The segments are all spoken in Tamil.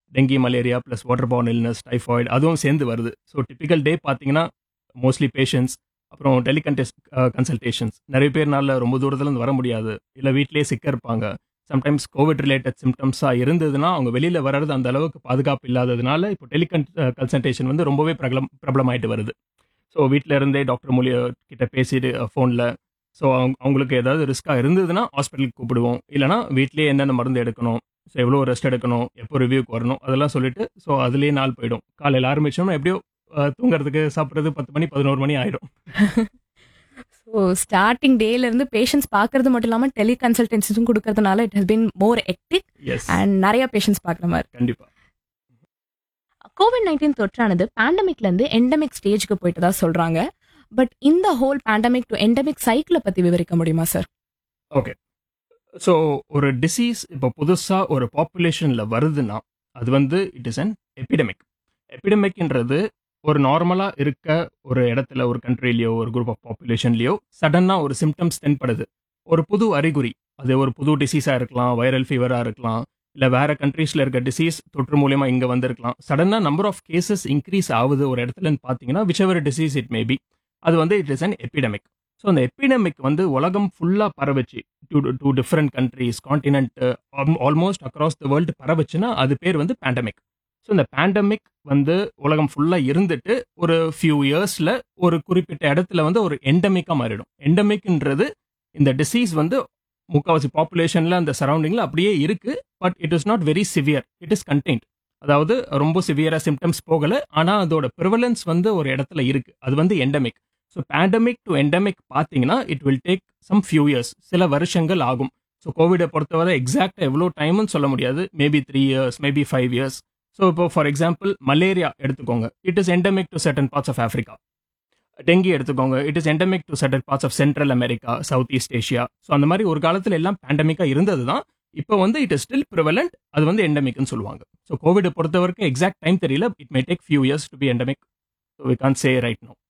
டெங்கி malaria plus water borne illness typhoid அதுவும் சேர்ந்து வருது ஸோ டிபிக்கல் டே பார்த்தீங்கன்னா மோஸ்ட்லி பேஷண்ட்ஸ் அப்புறம் டெலிகன்டெஸ்ட் கன்சல்டேஷன்ஸ் நிறைய பேர்னால ரொம்ப தூரத்துலேருந்து வர முடியாது இல்லை வீட்டிலேயே சிக்க இருப்பாங்க சம்டைம்ஸ் கோவிட் ரிலேட்டட் சிம்டம்ஸாக இருந்ததுன்னா அவங்க வெளியில் வர்றது அந்த அளவுக்கு பாதுகாப்பு இல்லாததுனால இப்போ டெலிகன் கன்சல்டேஷன் வந்து ரொம்பவே பிரபலம் பிரபலமாயிட்டு வருது ஸோ வீட்டில் இருந்தே டாக்டர் மூலிய கிட்ட பேசிட்டு ஃபோனில் ஸோ அவங்க அவங்களுக்கு ஏதாவது ரிஸ்க்காக இருந்ததுன்னா ஹாஸ்பிட்டலுக்கு கூப்பிடுவோம் இல்லைனா வீட்லேயே என்னென்ன மருந்து எடுக்கணும் ஸோ எவ்வளோ ரெஸ்ட் எடுக்கணும் எப்போ ரிவ்யூக்கு வரணும் அதெல்லாம் சொல்லிட்டு ஸோ அதுலேயே நாள் போயிடும் காலையில் ஆரம்பிச்சோம்னா எப்படியோ அஹ், தூங்குறதுக்கு சாப்பிட்றது பத்து மணி பதினோரு மணி ஆயிடும் ஸோ ஸ்டார்டிங் டேல இருந்து பேஷண்ட்ஸ் பார்க்கறது மட்டும் இல்லாமல் டெலி கன்சல்டன்சிஸும் கொடுக்கறதுனால it has been more hectic as and நிறைய பேஷண்ட்ஸ் பார்க்குற மாதிரி கண்டிப்பாக கோவிட் நைன்டீன் தொற்றானது பேண்டமிக்ல இருந்து எண்டமிக் ஸ்டேஜ்க்கு போயிட்டதா சொல்றாங்க பட் இந்த ஹோல் பேண்டமிக் டு எண்டமிக் சைக்கிளை பத்தி விவரிக்க முடியுமா சார் ஓகே ஸோ ஒரு டிசீஸ் இப்போ புதுசாக ஒரு பாப்புலேஷனில் வருதுன்னா அது வந்து இட் இஸ் அன் எபிடமிக் எபிடமிக்ன்றது ஒரு நார்மலாக இருக்க ஒரு இடத்துல ஒரு கண்ட்ரிலையோ ஒரு குரூப் ஆஃப் பாப்புலேஷன்லையோ சடனாக ஒரு சிம்டம்ஸ் தென்படுது ஒரு புது அறிகுறி அது ஒரு புது டிசீஸாக இருக்கலாம் வைரல் ஃபீவராக இருக்கலாம் இல்லை வேற கண்ட்ரீஸில் இருக்க டிசீஸ் தொற்று மூலியமா இங்கே வந்திருக்கலாம் சடனாக நம்பர் ஆஃப் கேசஸ் இன்க்ரீஸ் ஆகுது ஒரு இடத்துலன்னு பார்த்தீங்கன்னா whichever disease it maybe அது வந்து it is an epidemic so அந்த எபிடமிக் வந்து உலகம் ஃபுல்லாக பரவச்சு to to different countries continent almost across the world பரவச்சுன்னா அது பேர் வந்து பேண்டமிக் ஸோ இந்த பேண்டமிக் வந்து உலகம் ஃபுல்லாக இருந்துட்டு ஒரு ஃபியூ இயர்ஸில் ஒரு குறிப்பிட்ட இடத்துல வந்து ஒரு எண்டமிக்காக மாறிடும் எண்டமிக்ன்றது இந்த டிசீஸ் வந்து முக்கால்வாசி பாப்புலேஷனில் அந்த சரௌண்டிங்கில் அப்படியே இருக்கு but it is not very severe it is contained அதாவது ரொம்ப சிவியராக சிம்டம்ஸ் போகலை ஆனால் அதோட ப்ரிவலன்ஸ் வந்து ஒரு இடத்துல இருக்கு அது வந்து endemic so pandemic to endemic பார்த்தீங்கன்னா it will take some few years சில வருஷங்கள் ஆகும் ஸோ கோவிடை பொறுத்தவரை எக்ஸாக்டாக எவ்வளோ டைம்னு சொல்ல முடியாது maybe three years maybe five years so இப்போ ஃபார் எக்ஸாம்பிள் மலேரியா எடுத்துக்கோங்க it is endemic to certain parts of Africa dengue எடுத்துக்கோங்க it is endemic to certain parts of Central America South East Asia so அந்த மாதிரி ஒரு காலத்தில் எல்லாம் பேண்டமிக்காக இருந்தது தான் இப்போ வந்து இட் இஸ் ஸ்டில் ப்ரிவலண்ட் அது வந்து எண்டமிக்னு சொல்லுவாங்க ஸோ கோவிட் பொறுத்த வரைக்கும் எக்ஸாக்ட் டைம் தெரியல it may take few years to be endemic so we can say right no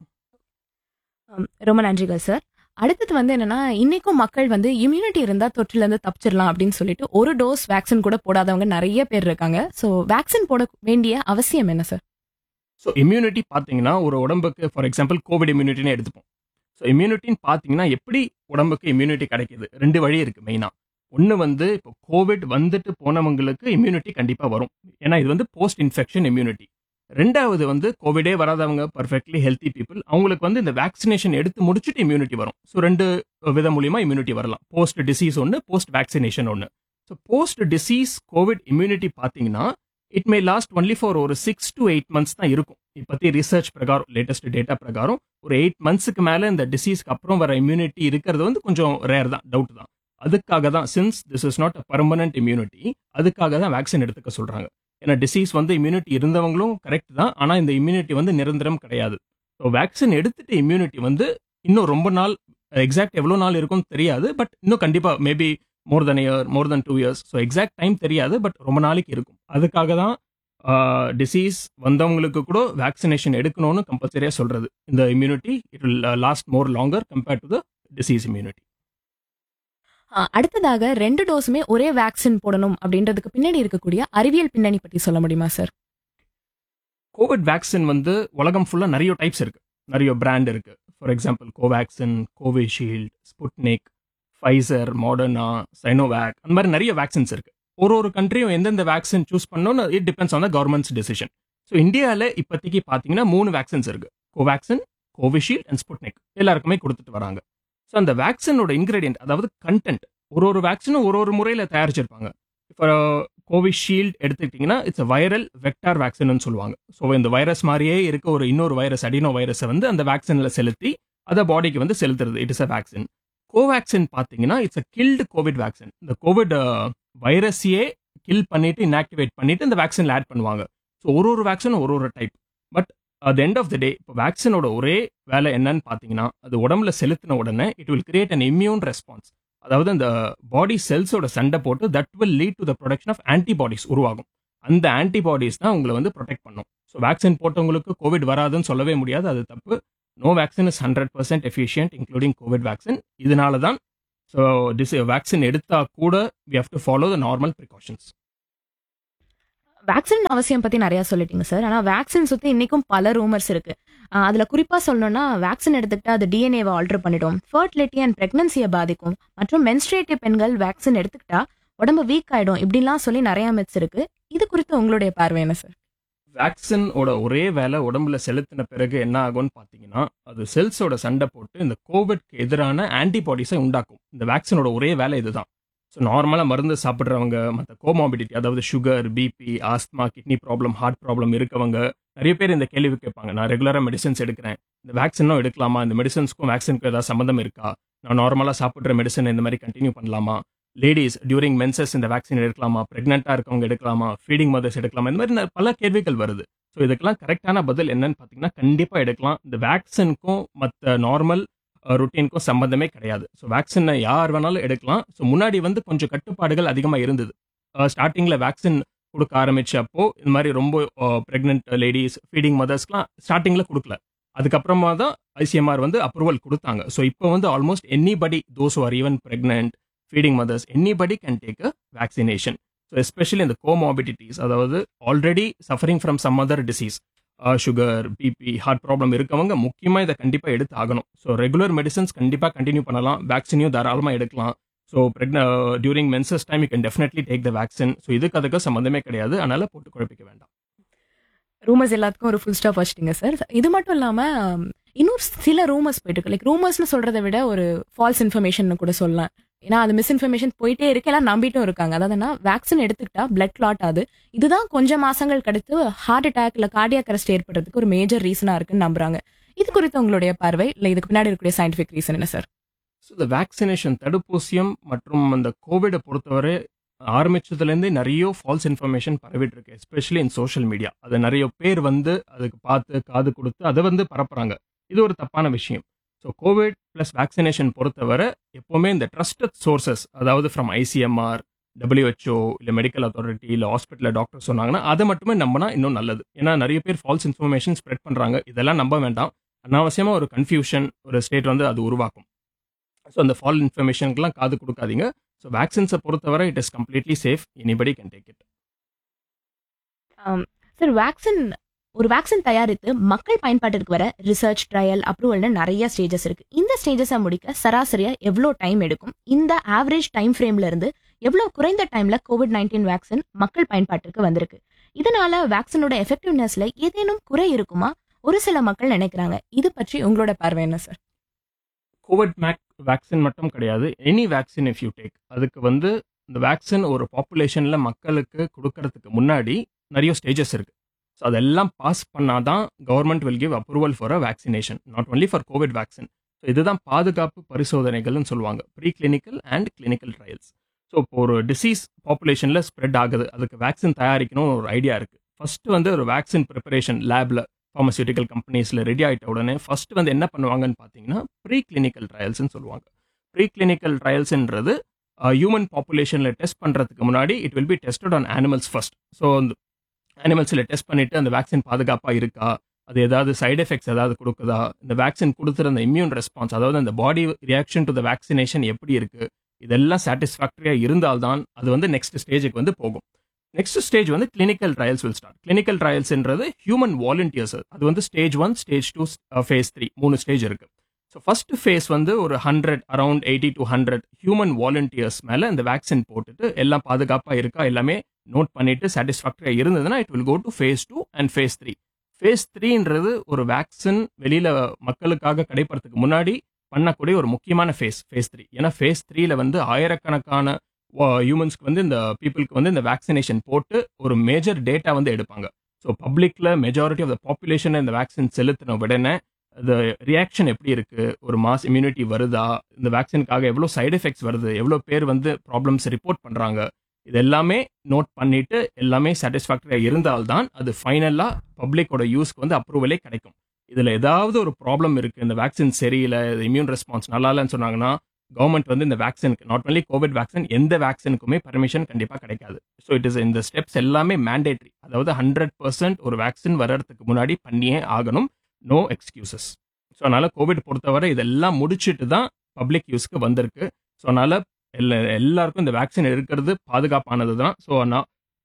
ரொம்ப நன்றிகள் சார் அடுத்தது வந்து என்னன்னா இன்னைக்கும் மக்கள் வந்து இம்யூனிட்டி இருந்தா தொற்றுல இருந்து தப்பிச்சிடலாம் அப்படின்னு சொல்லிட்டு ஒரு டோஸ் வேக்சின் கூட போடாதவங்க நிறைய பேர் இருக்காங்க ஸோ வேக்சின் போட வேண்டிய அவசியம் என்ன சார் ஸோ இம்யூனிட்டி பார்த்தீங்கன்னா ஒரு உடம்புக்கு ஃபார் எக்ஸாம்பிள் கோவிட் இம்யூனிட்டின்னு எடுத்துப்போம் ஸோ இம்யூனிட்டின்னு பார்த்தீங்கன்னா எப்படி உடம்புக்கு இம்யூனிட்டி கிடைக்குது ரெண்டு வழி இருக்கு மெயினாக ஒன்று வந்து இப்போ கோவிட் வந்துட்டு போனவங்களுக்கு இம்யூனிட்டி கண்டிப்பாக வரும் ஏன்னா இது வந்து போஸ்ட் இன்ஃபெக்ஷன் இம்யூனிட்டி ரெண்டாவது வந்து கோவிடே வராதவங்க பர்ஃபெக்ட்லி ஹெல்த்தி பீப்புள் அவங்களுக்கு வந்து இந்த வேக்சினேஷன் எடுத்து முடிச்சுட்டு இம்யூனிட்டி வரும் ஸோ ரெண்டு வித மூலியமா இம்யூனிட்டி வரலாம் போஸ்ட் டிசீஸ் ஒன்று போஸ்ட் வேக்சினேஷன் ஒன்று so post disease COVID immunity பார்த்தீங்கன்னா it may last only for ஒரு சிக்ஸ் டு எயிட் மந்த்ஸ் தான் இருக்கும் இப்போத்தி ரிசர்ச் பிரகாரம் லேட்டஸ்ட் டேட்டா பிரகாரம் ஒரு எயிட் மந்த்ஸுக்கு மேலே இந்த டிசீஸ்க்கு அப்புறம் வர இம்யூனிட்டி இருக்கிறது வந்து கொஞ்சம் ரேர் தான் டவுட் தான் அதுக்காக தான் since this is not a permanent immunity அதுக்காக தான் வேக்சின் எடுத்துக்க சொல்றாங்க ஏன்னா டிசீஸ் வந்து இம்யூனிட்டி இருந்தவங்களும் கரெக்ட் தான் ஆனால் இந்த இம்யூனிட்டி வந்து நிரந்தரம் கிடையாது ஸோ வேக்சின் எடுத்துட்டு இம்யூனிட்டி வந்து இன்னும் ரொம்ப நாள் எக்ஸாக்ட் எவ்வளோ நாள் இருக்கும்னு தெரியாது பட் இன்னும் கண்டிப்பாக maybe more than year more than two years so exact time தெரியாது பட் ரொம்ப நாளைக்கு இருக்கும் அதுக்காக தான் டிசீஸ் வந்தவங்களுக்கு கூட வேக்சினேஷன் எடுக்கணும்னு கம்பல்சரியாக சொல்றது இந்த immunity it will last more longer compared to the disease immunity ah, அடுத்ததாக ரெண்டு டோஸுமே ஒரே வேக்சின் போடணும் அப்படின்றதுக்கு பின்னாடி இருக்கக்கூடிய அறிவியல் பின்னணி பற்றி சொல்ல முடியுமா சார் கோவிட் வேக்சின் வந்து உலகம் ஃபுல்லாக நிறைய டைப்ஸ் இருக்கு நிறைய பிராண்ட் இருக்கு for example Covaxin Covishield Sputnik Pfizer Moderna Sinovac அந்த மாதிரி நிறைய வேக்சின்ஸ் இருக்கு ஒரு ஒரு கண்ட்ரியும் எந்தெந்த வேக்சின் சூஸ் பண்ணணும்னு it depends on the government's decision so இந்தியாவில் இப்போதைக்கு பார்த்தீங்கன்னா மூணு வேக்சின்ஸ் இருக்கு கோவேக்சின் கோவிஷீல்டு அண்ட் ஸ்புட்னிக் எல்லாருக்குமே கொடுத்துட்டு வராங்க ஸோ அந்த வேக்சினோட இன்கிரீடியன்ட் அதாவது கண்டென்ட் ஒரு ஒரு வேக்சினும் ஒரு ஒரு முறையில் தயாரிச்சிருப்பாங்க இப்போ கோவிஷீல்டு எடுத்துக்கிட்டிங்கன்னா இட்ஸ் வைரல் வெக்டார் வேக்சின்னு சொல்லுவாங்க ஸோ இந்த வைரஸ் மாதிரியே இருக்க ஒரு இன்னொரு வைரஸ் அடினோ வைரஸை வந்து அந்த வேக்சினில் செலுத்தி அதை பாடிக்கு வந்து செலுத்துறது it is a vaccine Covaxin பார்த்தீங்கன்னா it's a killed COVID vaccine இந்த கோவிட் வைரஸையே கில் பண்ணிட்டு இன்ஆக்டிவேட் பண்ணிட்டு இந்த வேக்சினில் ஆட் பண்ணுவாங்க ஸோ ஒரு ஒரு வேக்சினும் ஒரு ஒரு type but at end of the day இப்போ வேக்சினோட ஒரே வேலை என்னன்னு பார்த்தீங்கன்னா அது உடம்புல செலுத்தின உடனே it will create an immune response அதாவது அந்த பாடி செல்ஸோட சண்டை போட்டு that will lead to the production of antibodies உருவாகும் அந்த ஆன்டிபாடிஸ் தான் உங்களை வந்து ப்ரொடெக்ட் பண்ணும் ஸோ வேக்சின் போட்டவங்களுக்கு கோவிட் வராதுன்னு சொல்லவே முடியாது அது தப்பு no vaccine is hundred percent efficient including COVID vaccine இதனால தான் ஸோ டிஸ் வேக்சின் எடுத்தா கூட we have to follow the normal precautions vaccine அவசியம் பத்தி நிறைய சொல்லிட்டீங்க சார் ஆனா வேக்சின் சுத்தி இன்னைக்கும் பல ரூமர்ஸ் இருக்கு ஆஹ் அதுல குறிப்பா சொல்லணும்னா வேக்சின் எடுத்துக்கிட்டா அது டிஎன்ஏவை ஆல்டர் பண்ணிடும் ஃபர்டிலிட்டி அண்ட் பிரெக்னன்சியை பாதிக்கும் மற்றும் மென்ஸ்ட்ரேட்டிவ் பெண்கள் வேக்சின் எடுத்துக்கிட்டா உடம்பு வீக் ஆயிடும் இப்படிலாம் சொல்லி நிறைய மித்ஸ் இருக்கு இது குறித்து உங்களுடைய பார்வை என்ன சார் வேக்சினோட ஒரே வேலை உடம்புல செலுத்தின பிறகு என்ன ஆகும்னு பார்த்தீங்கன்னா அது செல்ஸோட சண்டை போட்டு இந்த கோவிட்க்கு எதிரான ஆன்டிபாடிஸை உண்டாக்கும் இந்த வேக்சினோட ஒரே வேலை இதுதான் ஸோ நார்மலாக மருந்து சாப்பிட்றவங்க மற்ற கோமாபிலிட்டி அதாவது sugar BP asthma kidney problem heart problem இருக்கவங்க நிறைய பேர் இந்த கேள்வி கேட்பாங்க நான் ரெகுலராக மெடிசன்ஸ் எடுக்கிறேன் இந்த வேக்சினும் எடுக்கலாமா இந்த மெடிசன்ஸ்க்கும் வேக்சினுக்கும் ஏதாவது சம்மந்தம் இருக்கா நான் நார்மலாக சாப்பிட்ற மெடிசன் இந்த மாதிரி கண்டினியூ பண்ணலாமா லேடிஸ் டியூரிங் மென்சஸ் இந்த வேக்சின் எடுக்கலாமா ப்ரெக்னெண்ட்டாக இருக்கவங்க எடுக்கலாமா ஃபீடிங் மதர்ஸ் எடுக்கலாமா இந்த மாதிரி ந- பல கேள்விகள் வருது ஸோ இதுக்கெல்லாம் கரெக்டான பதில் என்னன்னு பார்த்தீங்கன்னா கண்டிப்பாக எடுக்கலாம் இந்த வேக்சினுக்கும் மற்ற நார்மல் ருட்டீனுக்கும் சம்மந்தமே கிடையாது ஸோ வேக்சினை யார் வேணாலும் எடுக்கலாம் ஸோ முன்னாடி வந்து கொஞ்சம் கட்டுப்பாடுகள் அதிகமாக இருந்தது ஸ்டார்டிங்கில் வேக்சின் கொடுக்க ஆரம்பிச்சப்போ இந்த மாதிரி ரொம்ப ப்ரெக்னென்ட் லேடிஸ் ஃபீடிங் மதர்ஸ்க்குலாம் ஸ்டார்டிங்கில் கொடுக்கல அதுக்கப்புறமா தான் ஐசிஎம்ஆர் வந்து அப்ரூவல் கொடுத்தாங்க ஸோ இப்போ வந்து almost anybody those are even pregnant feeding mothers anybody can take a vaccination so especially இந்த கோமாபிடிட்டிஸ் அதாவது already suffering from some other disease sugar BP heart problem இருக்கவங்க முக்கியமாக இதை கண்டிப்பாக எடுத்து ஆகணும் ஸோ ரெகுலர் மெடிசன்ஸ் கண்டிப்பாக கண்டினியூ பண்ணலாம் வேக்சினையும் தாராளமாக எடுக்கலாம் ஸோ ப்ரெக்ன during menses time you can definitely take the vaccine so இதுக்கு அதுக்கு சம்மந்தமே கிடையாது அதனால போட்டு குழப்பிக்க வேண்டாம் ரூமர்ஸ் எல்லாத்துக்கும் ஒரு ஃபுல் ஸ்டாப் வச்சிட்டீங்க சார் இது மட்டும் இல்லாம um, இன்னும் சில ரூமர்ஸ் போயிட்டு இருக்கு லைக் ரூமர்ஸ்னு சொல்றதை விட ஒரு ஃபால்ஸ் இன்ஃபர்மேஷன் கூட சொல்லலாம் ஏன்னா அது மிஸ்இன்ஃபர்மேஷன் போயிட்டே இருக்கு எல்லாம் நம்பிட்டும் இருக்காங்க அதாவதுன்னா வேக்சின் எடுத்துக்கிட்டா பிளட் கிளாட் ஆகுது இதுதான் கொஞ்சம் மாசங்கள் கழித்து ஹார்ட் அட்டாக் இல்ல கார்டியாக் அரெஸ்ட் ஏற்படுறதுக்கு ஒரு மேஜர் ரீசனா இருக்குன்னு நம்புறாங்க இது குறித்து உங்களுடைய பார்வை இல்ல இதுக்கு பின்னாடி இருக்கக்கூடிய சயின்டிபிக் ரீசன் என்ன சார் ஸோ இந்த வேக்சினேஷன் தடுப்பூசியம் மற்றும் அந்த கோவிடை பொறுத்தவரை ஆரம்பிச்சதுலேருந்தே நிறைய ஃபால்ஸ் இன்ஃபர்மேஷன் பரவிட்டு இருக்கு எஸ்பெஷலி இன் சோஷியல் மீடியா அதை நிறைய பேர் வந்து அதுக்கு பார்த்து காது கொடுத்து அதை வந்து பரப்புறாங்க இது ஒரு தப்பான விஷயம் ஸோ கோவிட் ப்ளஸ் வேக்சினேஷன் பொறுத்தவரை எப்போவுமே இந்த ட்ரஸ்டட் சோர்சஸ் அதாவது ஃப்ரம் ஐசிஎம்ஆர் WHO இல்லை மெடிக்கல் அத்தாரிட்டி இல்லை ஹாஸ்பிட்டலில் டாக்டர் சொன்னாங்கன்னா அதை மட்டுமே நம்பினா இன்னும் நல்லது ஏன்னா நிறைய பேர் ஃபால்ஸ் இன்ஃபர்மேஷன் ஸ்ப்ரெட் பண்ணுறாங்க இதெல்லாம் நம்ப வேண்டாம் அனாவசியமாக ஒரு கன்ஃபியூஷன் ஒரு ஸ்டேட் வந்து அது உருவாக்கும் ஸோ அந்த ஃபால் இன்ஃபர்மேஷனுக்குலாம் காது கொடுக்காதீங்க ஸோ வேக்சின்ஸை பொறுத்தவரை it is completely safe anybody can take it sir vaccine ஒரு வேக்சின் தயாரித்து மக்கள் பயன்பாட்டிற்கு வர ரிசர்ச் ட்ரையல் அப்ரூவல்னு நிறைய ஸ்டேஜஸ் இருக்கு இந்த ஸ்டேஜஸை முடிக்க சராசரியா எவ்வளோ டைம் எடுக்கும் இந்த ஆவரேஜ் டைம் ஃப்ரேம்ல இருந்து எவ்வளவு குறைந்த டைம்ல கோவிட் நைன்டீன் வேக்சின் மக்கள் பயன்பாட்டிற்கு வந்திருக்கு இதனால வேக்சினோட எஃபெக்டிவ்னஸ்ல ஏதேனும் குறை இருக்குமா ஒரு சில மக்கள் நினைக்கிறாங்க இது பற்றி உங்களோட பார்வை என்ன சார் கோவிட் மேக் வேக்சின் மட்டும் கிடையாது any vaccine if you take அதுக்கு வந்து இந்த வேக்சின் ஒரு பாப்புலேஷனில் மக்களுக்கு கொடுக்கறதுக்கு முன்னாடி நிறைய ஸ்டேஜஸ் இருக்கு ஸோ அதெல்லாம் பாஸ் பண்ணாதான் government will give approval for a vaccination not only for COVID vaccine so இதுதான் பாதுகாப்பு பரிசோதனைகள்னு சொல்லுவாங்க pre clinical and clinical trials so இப்போ ஒரு டிசீஸ் பாப்புலேஷனில் ஸ்ப்ரெட் ஆகுது அதுக்கு வேக்சின் தயாரிக்கணும்னு ஒரு ஐடியா இருக்கு ஃபர்ஸ்ட் வந்து ஒரு வேக்சின் ப்ரிப்பரேஷன் லேப்ல ஃபார்மசியூட்டிக்கல் கம்பெனிஸில் ரெடி ஆகிட்ட உடனே ஃபர்ஸ்ட் வந்து என்ன பண்ணுவாங்கன்னு பார்த்தீங்கன்னா ப்ரீ கிளினிக்கல் ட்ரையல்ஸ்னு சொல்லுவாங்க ப்ரீ கிளினிக்கல் ட்ரையல்ஸ்ன்றது ஹியூமன் பாப்புலேஷனில் டெஸ்ட் பண்ணுறதுக்கு முன்னாடி it will be tested on animals first so அந்த அனிமல்ஸில் டெஸ்ட் பண்ணிட்டு அந்த வேக்சின் பாதுகாப்பாக இருக்கா அது ஏதாவது சைடு எஃபெக்ட்ஸ் ஏதாவது கொடுக்குதா இந்த வேக்சின் கொடுத்துற அந்த இம்யூன் ரெஸ்பான்ஸ் அதாவது அந்த body reaction to the vaccination எப்படி இருக்கு இதெல்லாம் சாட்டிஸ்ஃபேக்டரியாக இருந்தால்தான் அது வந்து நெக்ஸ்ட் ஸ்டேஜுக்கு வந்து போகும் நெக்ஸ்ட் ஸ்டேஜ் வந்து clinical trials will start clinical ட்ரையல்ஸ்ன்றது ஹியூமன் வாலண்டியர்ஸ் அது வந்து stage one stage two phase three மூணு ஸ்டேஜ் இருக்கு ஸோ ஃபர்ஸ்ட் ஃபேஸ் வந்து ஒரு hundred around eighty to hundred human volunteers மேலே இந்த வேக்சின் போட்டுட்டு எல்லாம் பாதுகாப்பாக இருக்கா எல்லாமே நோட் பண்ணிட்டு சாட்டிஸ்ஃபேக்டரியாக இருந்ததுன்னா it will go to phase two and phase three phase த்ரீன்றது ஒரு வேக்சின் வெளியில மக்களுக்காக கிடைப்பறதுக்கு முன்னாடி பண்ணக்கூடிய ஒரு முக்கியமான ஃபேஸ் ஃபேஸ் த்ரீ ஏன்னா ஃபேஸ் த்ரீல வந்து ஆயிரக்கணக்கான ஹியூமன்ஸ்க்கு வந்து இந்த பீப்புளுக்கு வந்து இந்த வேக்சினேஷன் போட்டு ஒரு மேஜர் டேட்டா வந்து எடுப்பாங்க ஸோ பப்ளிக்ல மெஜாரிட்டி ஆஃப் த பாப்புலேஷன் இந்த வேக்சின் செலுத்தின உடனே இந்த ரியாக்ஷன் எப்படி இருக்கு ஒரு மாஸ் இம்யூனிட்டி வருதா இந்த வேக்சினுக்காக எவ்வளோ சைடு எஃபெக்ட்ஸ் வருது எவ்வளோ பேர் வந்து ப்ராப்ளம்ஸ் ரிப்போர்ட் பண்றாங்க இது எல்லாமே நோட் பண்ணிட்டு எல்லாமே சாட்டிஸ்ஃபேக்டரியா இருந்தால்தான் அது ஃபைனலா பப்ளிக்கோட யூஸ்க்கு வந்து அப்ரூவலே கிடைக்கும் இதுல ஏதாவது ஒரு ப்ராப்ளம் இருக்கு இந்த வேக்சின் சரியில்லை இம்யூன் ரெஸ்பான்ஸ் நல்லா இல்லைன்னு சொன்னாங்கன்னா கவர்மெண்ட் வந்து இந்த வேக்சினுக்கு நாட் ஒன்லி கோவிட் வேக்சின் எந்த வேக்சினுக்குமே பர்மிஷன் கண்டிப்பாக கிடைக்காது ஸோ இட் இஸ் இந்த ஸ்டெப்ஸ் எல்லாமே மேண்டேட்ரி அதாவது ஹண்ட்ரட் பர்சன்ட் ஒரு வேக்சின் வர்றதுக்கு முன்னாடி பண்ணியே ஆகணும் நோ எக்ஸ்கியூசஸ் ஸோ அதனால கோவிட் பொறுத்தவரை இதெல்லாம் முடிச்சுட்டு தான் பப்ளிக் யூஸ்க்கு வந்திருக்கு ஸோ அதனால எல்லா எல்லாருக்கும் இந்த வேக்சின் எடுக்கிறது பாதுகாப்பானது தான் ஸோ நான்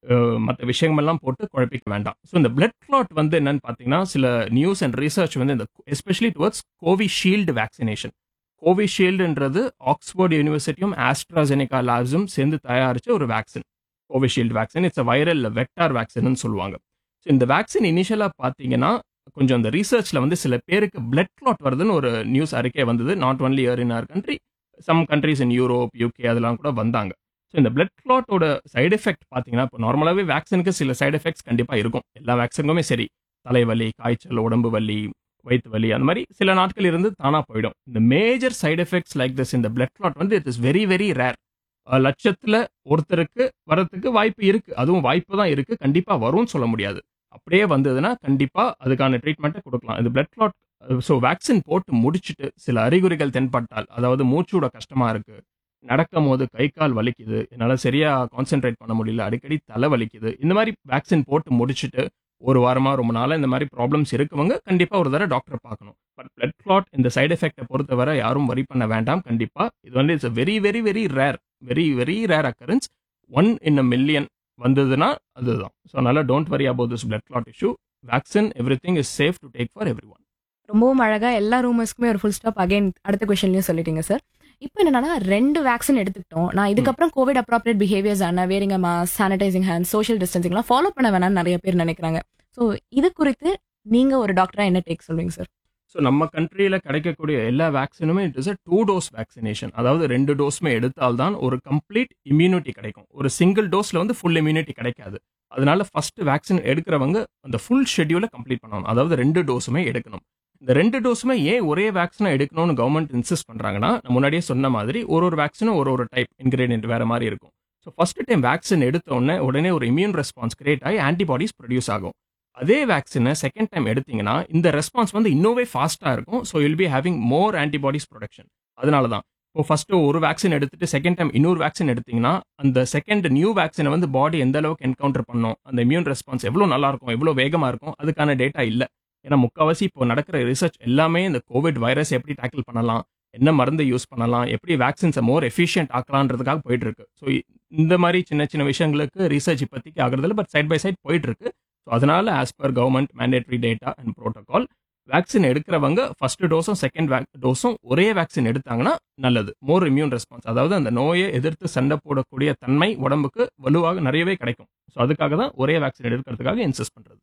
மற்ற விஷயங்கள்லாம் போட்டு குழப்பிக்க வேண்டாம் ஸோ இந்த பிளட் கிளாட் வந்து என்னன்னு பார்த்தீங்கன்னா சில நியூஸ் அண்ட் ரிசர்ச் வந்து இந்த எஸ்பெஷலி டுவர்ட்ஸ் கோவிஷீல்டு வேக்சினேஷன் கோவிஷீல்டுன்றது ஆக்ஸ்போர்ட் யூனிவர்சிட்டியும் ஆஸ்ட்ராஜெனிகா லேப்ஸும் சேர்ந்து தயாரிச்ச ஒரு vaccine Covishield vaccine it's viral vector வேக்சின்னு சொல்லுவாங்க ஸோ இந்த வேக்சின் இனிஷியலாக பார்த்தீங்கன்னா கொஞ்சம் அந்த ரிசர்ச்சில் வந்து சில பேருக்கு பிளட் கிளாட் வருதுன்னு ஒரு நியூஸ் அறிக்கை வந்தது not only here in our country some countries in Europe UK அதெல்லாம் கூட வந்தாங்க ஸோ இந்த பிளட் கிளாட்டோட சைடு எஃபெக்ட் பார்த்தீங்கன்னா இப்போ நார்மலாகவே வேக்சினுக்கு சில சைடு எஃபெக்ட்ஸ் கண்டிப்பாக இருக்கும் எல்லா வேக்சினுக்குமே சரி தலைவலி காய்ச்சல் உடம்பு வலி வயிற்று வலி அந்த மாதிரி சில நாட்கள் இருந்து தானாக போயிடும் இந்த major side effects like this இந்த பிளட் கிளாட் வந்து it is very very rare லட்சத்தில் ஒருத்தருக்கு வரத்துக்கு வாய்ப்பு இருக்கு அதுவும் வாய்ப்பு தான் இருக்கு கண்டிப்பாக வரும்னு சொல்ல முடியாது அப்படியே வந்ததுன்னா கண்டிப்பாக அதுக்கான ட்ரீட்மெண்ட்டை கொடுக்கலாம் இது பிளட் கிளாட் ஸோ வேக்சின் போட்டு முடிச்சுட்டு சில அறிகுறிகள் தென்பட்டால் அதாவது மூச்சோட கஷ்டமா இருக்கு நடக்கும் போது கை கால் வலிக்குது என்னால் சரியா கான்சென்ட்ரேட் பண்ண முடியல அடிக்கடி தலை வலிக்குது இந்த மாதிரி வேக்சின் போட்டு முடிச்சுட்டு ஒரு வாரமா ரொம்ப நாளா இந்த மாதிரி ப்ராப்ளம்ஸ் இருக்கவங்க கண்டிப்பா ஒரு தடவை டாக்டர் பார்க்கணும் பட் பிளட் கிளாட் இந்த சைடு எஃபெக்டை பொறுத்தவரை யாரும் வரி பண்ண வேண்டாம் கண்டிப்பா இது வந்து it's very very very rare very very rare occurrence one in a million வந்ததுன்னா அதுதான் ஸோ அதனால don't worry about this blood clot issue vaccine everything is safe to take for everyone ரொம்பவும் அழகா எல்லா ரூமர்ஸ்க்குமே ஒரு ஃபுல் ஸ்டாப் அகைன் அடுத்த கொஸ்டின்லயும் சொல்லிட்டீங்க சார் இப்போ என்னன்னா ரெண்டு வேக்சின் எடுத்துக்கிட்டோம் நான் இதுக்கப்புறம் கோவிட் அப்ராப்ரியேட் பிஹேவியர்ஸ் ஆன wearing mask sanitising hand social டிஸ்டன்சிங்லாம் ஃபாலோ பண்ண வேணாம்னு நிறைய பேர் நினைக்கிறாங்க ஸோ இது குறித்து நீங்க ஒரு டாக்டரா என்ன டேக் சொல்வீங்க சார் ஸோ நம்ம கண்ட்ரியில் கிடைக்கக்கூடிய எல்லா வேக்சினுமே it is a two dose vaccination அதாவது ரெண்டு டோஸுமே எடுத்தால்தான் ஒரு கம்ப்ளீட் இம்யூனிட்டி கிடைக்கும் ஒரு சிங்கிள் டோஸில் வந்து ஃபுல் இம்யூனிட்டி கிடைக்காது அதனால ஃபர்ஸ்ட் வேக்சின் எடுக்கிறவங்க அந்த ஃபுல் ஷெட்யூலை கம்ப்ளீட் பண்ணணும் அதாவது ரெண்டு டோஸுமே எடுக்கணும் இந்த ரெண்டு டோஸுமே ஏன் ஒரே வேக்சினை எடுக்கணும்னு கவர்மெண்ட் இன்சிஸ்ட் பண்ணுறாங்கன்னா நான் முன்னாடியே சொன்ன மாதிரி ஒரு ஒரு வேக்சினும் ஒரு ஒரு டைப் இன்கிரீடியன்ட் வேற மாதிரி இருக்கும் ஸோ ஃபர்ஸ்ட் டைம் வேக்சின் எடுத்த உடனே உடனே ஒரு இம்யூன் ரெஸ்பான்ஸ் கிரியேட் ஆகி ஆன்டிபாடிஸ் ப்ரொடியூஸ் ஆகும் அதே வேக்சினை செகண்ட் டைம் எடுத்தீங்கன்னா இந்த ரெஸ்பான்ஸ் வந்து இன்னோவே ஃபாஸ்ட்டாக இருக்கும் so will be having more antibodies production அதனால தான் இப்போ ஃபர்ஸ்ட் ஒரு வேக்சின் எடுத்துட்டு செகண்ட் டைம் இன்னொரு வேக்சின் எடுத்தீங்கன்னா அந்த செகண்ட் நியூ வேக்சினை வந்து பாடி எந்த அளவுக்கு என்கவுண்டர் பண்ணும் அந்த இம்யூன் ரெஸ்பான்ஸ் எவ்வளோ நல்லா இருக்கும் எவ்வளோ வேகமாக இருக்கும் அதுக்கான டேட்டா இல்லை ஏன்னா முக்கால்வாசி இப்போ நடக்கிற ரிசர்ச் எல்லாமே இந்த கோவிட் வைரஸ் எப்படி டேக்கிள் பண்ணலாம் என்ன மருந்து யூஸ் பண்ணலாம் எப்படி வேக்சின்ஸை மோர் எஃபிஷியன்ட் ஆக்கலான்றதுக்காக போயிட்டு இருக்கு ஸோ இந்த மாதிரி சின்ன சின்ன விஷயங்களுக்கு ரிசர்ச் இப்போதைக்கு ஆகுறதில்ல பட் சைட் பை சைட் போயிட்டு இருக்கு ஸோ அதனால as per government mandatory data and protocol vaccine எடுக்கிறவங்க ஃபர்ஸ்ட் டோஸும் செகண்ட் டோஸும் ஒரே வேக்சின் எடுத்தாங்கன்னா நல்லது மோர் இம்யூன் ரெஸ்பான்ஸ் அதாவது அந்த நோயை எதிர்த்து சண்டை போடக்கூடிய தன்மை உடம்புக்கு வலுவாக நிறையவே கிடைக்கும் ஸோ அதுக்காக தான் ஒரே வேக்சின் எடுக்கிறதுக்காக இன்சிஸ்ட் பண்ணுறது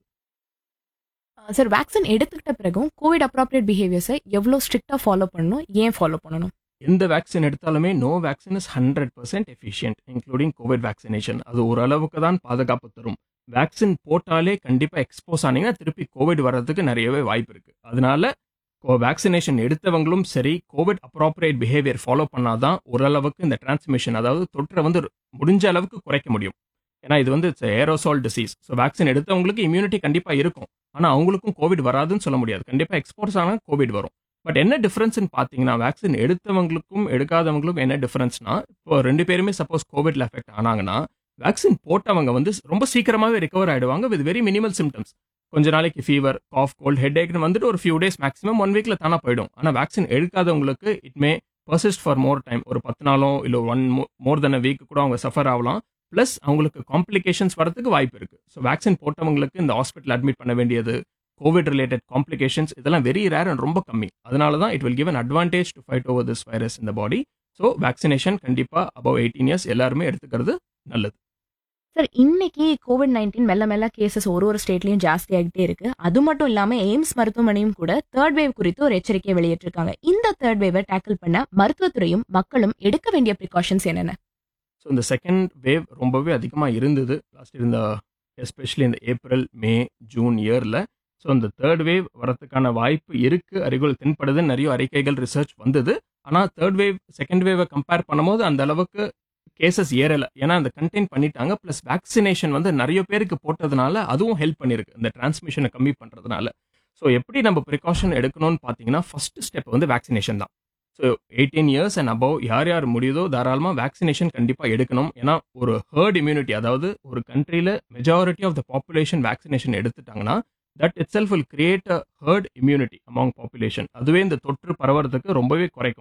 சார் வேக்சின் எடுத்துக்கிட்ட பிறகும் கோவிட் அப்ராப்ரியேட் பிஹேவியர்ஸை எவ்வளோ ஸ்ட்ரிக்டா ஃபாலோ பண்ணணும் ஏன் ஃபாலோ பண்ணணும் எந்த வேக்சின் எடுத்தாலுமே no vaccine is hundred percent efficient including covid vaccination அது ஓரளவுக்கு தான் பாதுகாப்பு தரும் வேக்சின் போட்டாலே கண்டிப்பாக எக்ஸ்போஸ் ஆனீங்கன்னா திருப்பி கோவிட் வர்றதுக்கு நிறையவே வாய்ப்பு இருக்கு அதனால வேக்சினேஷன் எடுத்தவங்களும் சரி கோவிட் அப்ராப்ரியேட் பிஹேவியர் ஃபாலோ பண்ணாதான் ஓரளவுக்கு இந்த டிரான்ஸ்மிஷன் அதாவது தொற்றை வந்து முடிஞ்ச அளவுக்கு குறைக்க முடியும் ஏன்னா இது வந்து ஏரோசால் டிசீஸ் ஸோ வேக்சின் எடுத்தவங்களுக்கு இம்யூனிட்டி கண்டிப்பாக இருக்கும் ஆனால் அவங்களுக்கும் கோவிட் வராதுன்னு சொல்ல முடியாது கண்டிப்பாக எக்ஸ்போர்ட்ஸ் ஆனால் கோவிட் வரும் பட் என்ன டிஃபரன்ஸ்னு பார்த்தீங்கன்னா வேக்சின் எடுத்தவங்களுக்கும் எடுக்காதவங்களுக்கும் என்ன டிஃபரன்ஸ்னா இப்போ ரெண்டு பேருமே சப்போஸ் கோவிட்ல எஃபெக்ட் ஆனாங்கன்னா வேக்சின் போட்டவங்க வந்து ரொம்ப சீக்கிரமாகவே ரிகவர் ஆயிடுவாங்க வித் வெரி மினிமல் சிம்டம்ஸ் கொஞ்ச நாளைக்கு ஃபீவர் காஃப் கோல்ட் ஹெட் ஏக்னு வந்துட்டு ஒரு ஃபியூ டேஸ் மேக்ஸிமம் ஒன் வீக்ல தானே போயிடும் ஆனால் வேக்சின் எடுக்காதவங்களுக்கு it may persist for more time ஒரு பத்து நாளோ இல்லை ஒன் மோர் தென் அ வீக் கூட அவங்க சஃபர் ஆகலாம் ப்ளஸ் அவங்களுக்கு காம்ப்ளிகேஷன்ஸ் வரதுக்கு வாய்ப்பு இருக்கு ஸோ வேக்சின் போட்டவங்களுக்கு இந்த ஹாஸ்பிட்டல் அட்மிட் பண்ண வேண்டியது கோவிட் ரிலேட்டட் காம்ப்ளிகேஷன்ஸ் இதெல்லாம் வெரி ரேர் அண்ட் ரொம்ப கம்மி அதனால தான் it will give an advantage to fight over this virus இந்த பாடி ஸோ வேக்சினேஷன் கண்டிப்பாக அபவ் எயிட்டீன் இயர்ஸ் எல்லாருமே எடுத்துக்கிறது நல்லது சார் இன்னைக்கு கோவிட் நைன்டீன் மெல்ல மெல்ல கேசஸ் ஒரு ஒரு ஸ்டேட்லயும் ஜாஸ்தி ஆகிட்டே இருக்கு அது மட்டும் இல்லாம எய்ம்ஸ் மருத்துவமனையும் கூட தேர்ட் வேவ் குறித்து ஒரு எச்சரிக்கை வெளியிட்டிருக்காங்க இந்த தேர்ட் வேவை டேக்கிள் பண்ண மருத்துவத்துறையும் மக்களும் எடுக்க வேண்டிய ப்ரிகாஷன்ஸ் என்னென்ன ஸோ இந்த செகண்ட் வேவ் ரொம்பவே அதிகமாக இருந்தது லாஸ்ட் இந்த எஸ்பெஷலி இந்த ஏப்ரல் மே ஜூன் இயரில் ஸோ இந்த தேர்ட் வேவ் வரதுக்கான வாய்ப்பு இருக்கு அறிகுறி தென்படுதுன்னு நிறைய அறிக்கைகள் ரிசர்ச் வந்தது ஆனால் தேர்ட் வேவ் செகண்ட் வேவை கம்பேர் பண்ணும்போது அந்த அளவுக்கு கேசஸ் ஏறலை ஏன்னா அந்த கண்டெயின் பண்ணிட்டாங்க ப்ளஸ் வேக்சினேஷன் வந்து நிறைய பேருக்கு போட்டதுனால அதுவும் ஹெல்ப் பண்ணியிருக்கு இந்த டிரான்ஸ்மிஷனை கம்மி பண்ணுறதுனால ஸோ எப்படி நம்ம ப்ரிகாஷன் எடுக்கணும்னு பார்த்தீங்கன்னா ஃபர்ஸ்ட் ஸ்டெப் வந்து வேக்சினேஷன் தான் so eighteen years and above யார் யார் முடியுதோ தாராளமாக வேக்சினேஷன் கண்டிப்பாக எடுக்கணும் ஏன்னா ஒரு ஹர்ட் இம்யூனிட்டி அதாவது ஒரு கண்ட்ரியில் majority of the population vaccination எடுத்துட்டாங்கன்னா that itself will create a herd immunity among population அதுவே இந்த தொற்று பரவறதுக்கு ரொம்பவே குறைக்கும்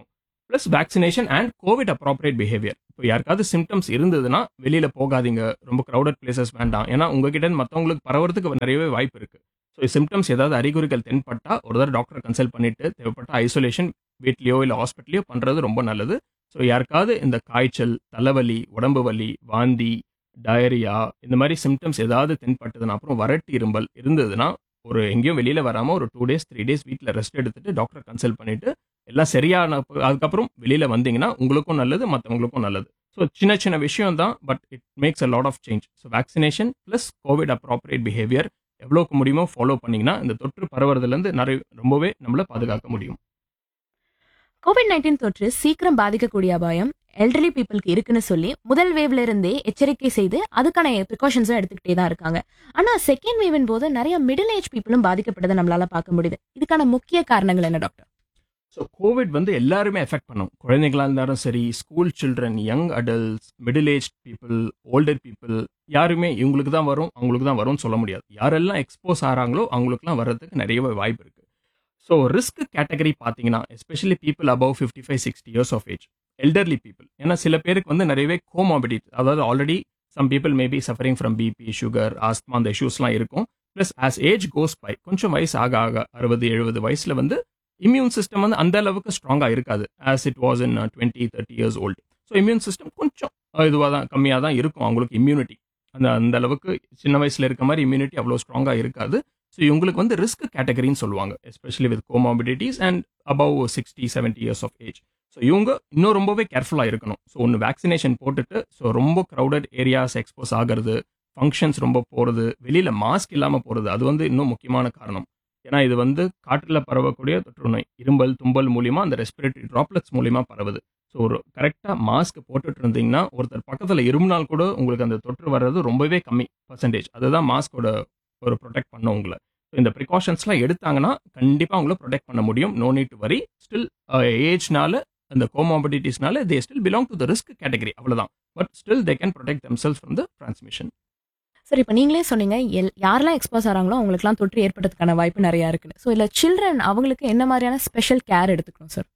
plus vaccination and covid appropriate behaviour இப்போ யாருக்காவது சிம்டம்ஸ் இருந்ததுன்னா வெளியில போகாதீங்க ரொம்ப க்ரௌடட் பிளேசஸ் வேண்டாம் ஏன்னா உங்ககிட்ட இருந்து மற்றவங்களுக்கு பரவறதுக்கு நிறையவே வாய்ப்பு இருக்கு ஸோ சிம்டம்ஸ் ஏதாவது அறிகுறிகள் தென்பட்டா ஒரு தடவை டாக்டரை கன்சல்ட் பண்ணிட்டு தேவைப்பட்ட ஐசோலேஷன் வீட்லயோ இல்லை ஹாஸ்பிட்டலையோ பண்றது ரொம்ப நல்லது ஸோ யாருக்காவது இந்த காய்ச்சல் தலைவலி உடம்பு வலி வாந்தி டயரியா இந்த மாதிரி சிம்டம்ஸ் ஏதாவது தென்பட்டதுன்னா அப்புறம் வறட்டு இரும்பல் இருந்ததுன்னா ஒரு எங்கேயும் வெளியில வராம ஒரு டூ டேஸ் த்ரீ டேஸ் வீட்டில் ரெஸ்ட் எடுத்துட்டு டாக்டரை கன்சல்ட் பண்ணிட்டு எல்லாம் சரியான ப- அதுக்கப்புறம் வெளியில வந்தீங்கன்னா உங்களுக்கும் நல்லது மற்றவங்களுக்கும் நல்லது ஸோ சின்ன சின்ன விஷயம் தான் but it makes a lot of change so vaccination plus covid appropriate behaviour எவ்வளோக்கு முடியுமோ ஃபாலோ பண்ணீங்கன்னா இந்த தொற்று பரவுறதுலேருந்து நிறைய ரொம்பவே நம்மளை பாதுகாக்க முடியும் கோவிட் நைன்டீன் தொற்று சீக்கிரம் பாதிக்கக்கூடிய அபாயம் எல்டர்லி பீப்புளுக்கு இருக்குன்னு சொல்லி முதல் வேவ்ல இருந்தே எச்சரிக்கை செய்து அதுக்கான ப்ரிகாஷன்ஸும் எடுத்துக்கிட்டே தான் இருக்காங்க ஆனா செகண்ட் வேவின் போது நிறைய மிடில் ஏஜ் பீப்புளும் பாதிக்கப்படுறதை நம்மளால பார்க்க முடியுது இதுக்கான முக்கிய காரணங்கள் என்ன டாக்டர் ஸோ கோவிட் வந்து எல்லாருமே எஃபெக்ட் பண்ணும் குழந்தைங்களா இருந்தாலும் சரி school children young adults middle age people older people யாருமே இவங்களுக்கு தான் வரும் அவங்களுக்கு தான் வரும்னு சொல்ல முடியாது யாரெல்லாம் எக்ஸ்போஸ் ஆகிறாங்களோ அவங்களுக்குலாம் வர்றதுக்கு நிறையவே வாய்ப்பு இருக்கு ஸோ ரிஸ்க் கேட்டகரி பார்த்தீங்கன்னா especially people above fifty five sixty years of age elderly people ஏன்னா சில பேருக்கு வந்து நிறையவே கோமாபிடிட் அதாவது already some people maybe suffering from BP sugar asthma அந்த இஷ்யூஸ்லாம் இருக்கும் plus as age goes by கொஞ்சம் வயசு ஆக ஆக அறுபது எழுபது வயசுல வந்து இம்யூன் சிஸ்டம் வந்து அந்த அளவுக்கு ஸ்ட்ராங்காக இருக்காது as it was in twenty thirty years old so immune system கொஞ்சம் இதுவாக தான் கம்மியாக தான் இருக்கும் அவங்களுக்கு இம்யூனிட்டி அந்த அந்த அளவுக்கு சின்ன வயசுல இருக்க மாதிரி இம்யூனிட்டி அவ்வளோ ஸ்ட்ராங்காக இருக்காது ஸோ இவங்களுக்கு வந்து ரிஸ்க் கேட்டகரின்னு சொல்லுவாங்க especially with comorbidities and above sixty seventy years of age so இவங்க இன்னும் ரொம்பவே கேர்ஃபுல்லாக இருக்கணும் ஸோ ஒன்று வேக்சினேஷன் போட்டுட்டு ஸோ ரொம்ப க்ரௌடட் ஏரியாஸ் எக்ஸ்போஸ் ஆகிறது ஃபங்க்ஷன்ஸ் ரொம்ப போகிறது வெளியில் மாஸ்க் இல்லாமல் போகிறது அது வந்து இன்னும் முக்கியமான காரணம் ஏன்னா இது வந்து காற்றில் பரவக்கூடிய தொற்று நோய் இரும்பல் தும்பல் மூலியமா அந்த ரெஸ்பிரேட்டரி ட்ராப்லெட்ஸ் மூலியமா பரவுது ஸோ ஒரு கரெக்டாக மாஸ்க் போட்டுட்டு இருந்தீங்கன்னா ஒருத்தர் பக்கத்தில் இருமுனால் கூட உங்களுக்கு அந்த தொற்று வர்றது ரொம்பவே கம்மி பர்சன்டேஜ் அதுதான் மாஸ்கோட ஒரு ப்ரொடெக்ட் பண்ண உங்களை ஸோ இந்த ப்ரிகாஷன்ஸ்லாம் எடுத்தாங்கன்னா கண்டிப்பாக உங்களை ப்ரொடெக்ட் பண்ண முடியும் no need to worry still ஏஜ்னால அந்த கோமாபிலிட்டிஸ்னால they still belong to the risk category அவ்வளோதான் but still they can protect themselves from the transmission சரி இப்போ நீங்களே சொன்னீங்க எல் யாரெல்லாம் எக்ஸ்போஸ் ஆகிறாங்களோ அவங்களுக்குலாம் தொற்று ஏற்படுறதுக்கான வாய்ப்பு நிறைய இருக்குன்னு ஸோ இல்லை சில்ட்ரன் அவங்களுக்கு என்ன மாதிரியான ஸ்பெஷல் கேர் எடுத்துக்கணும் சார்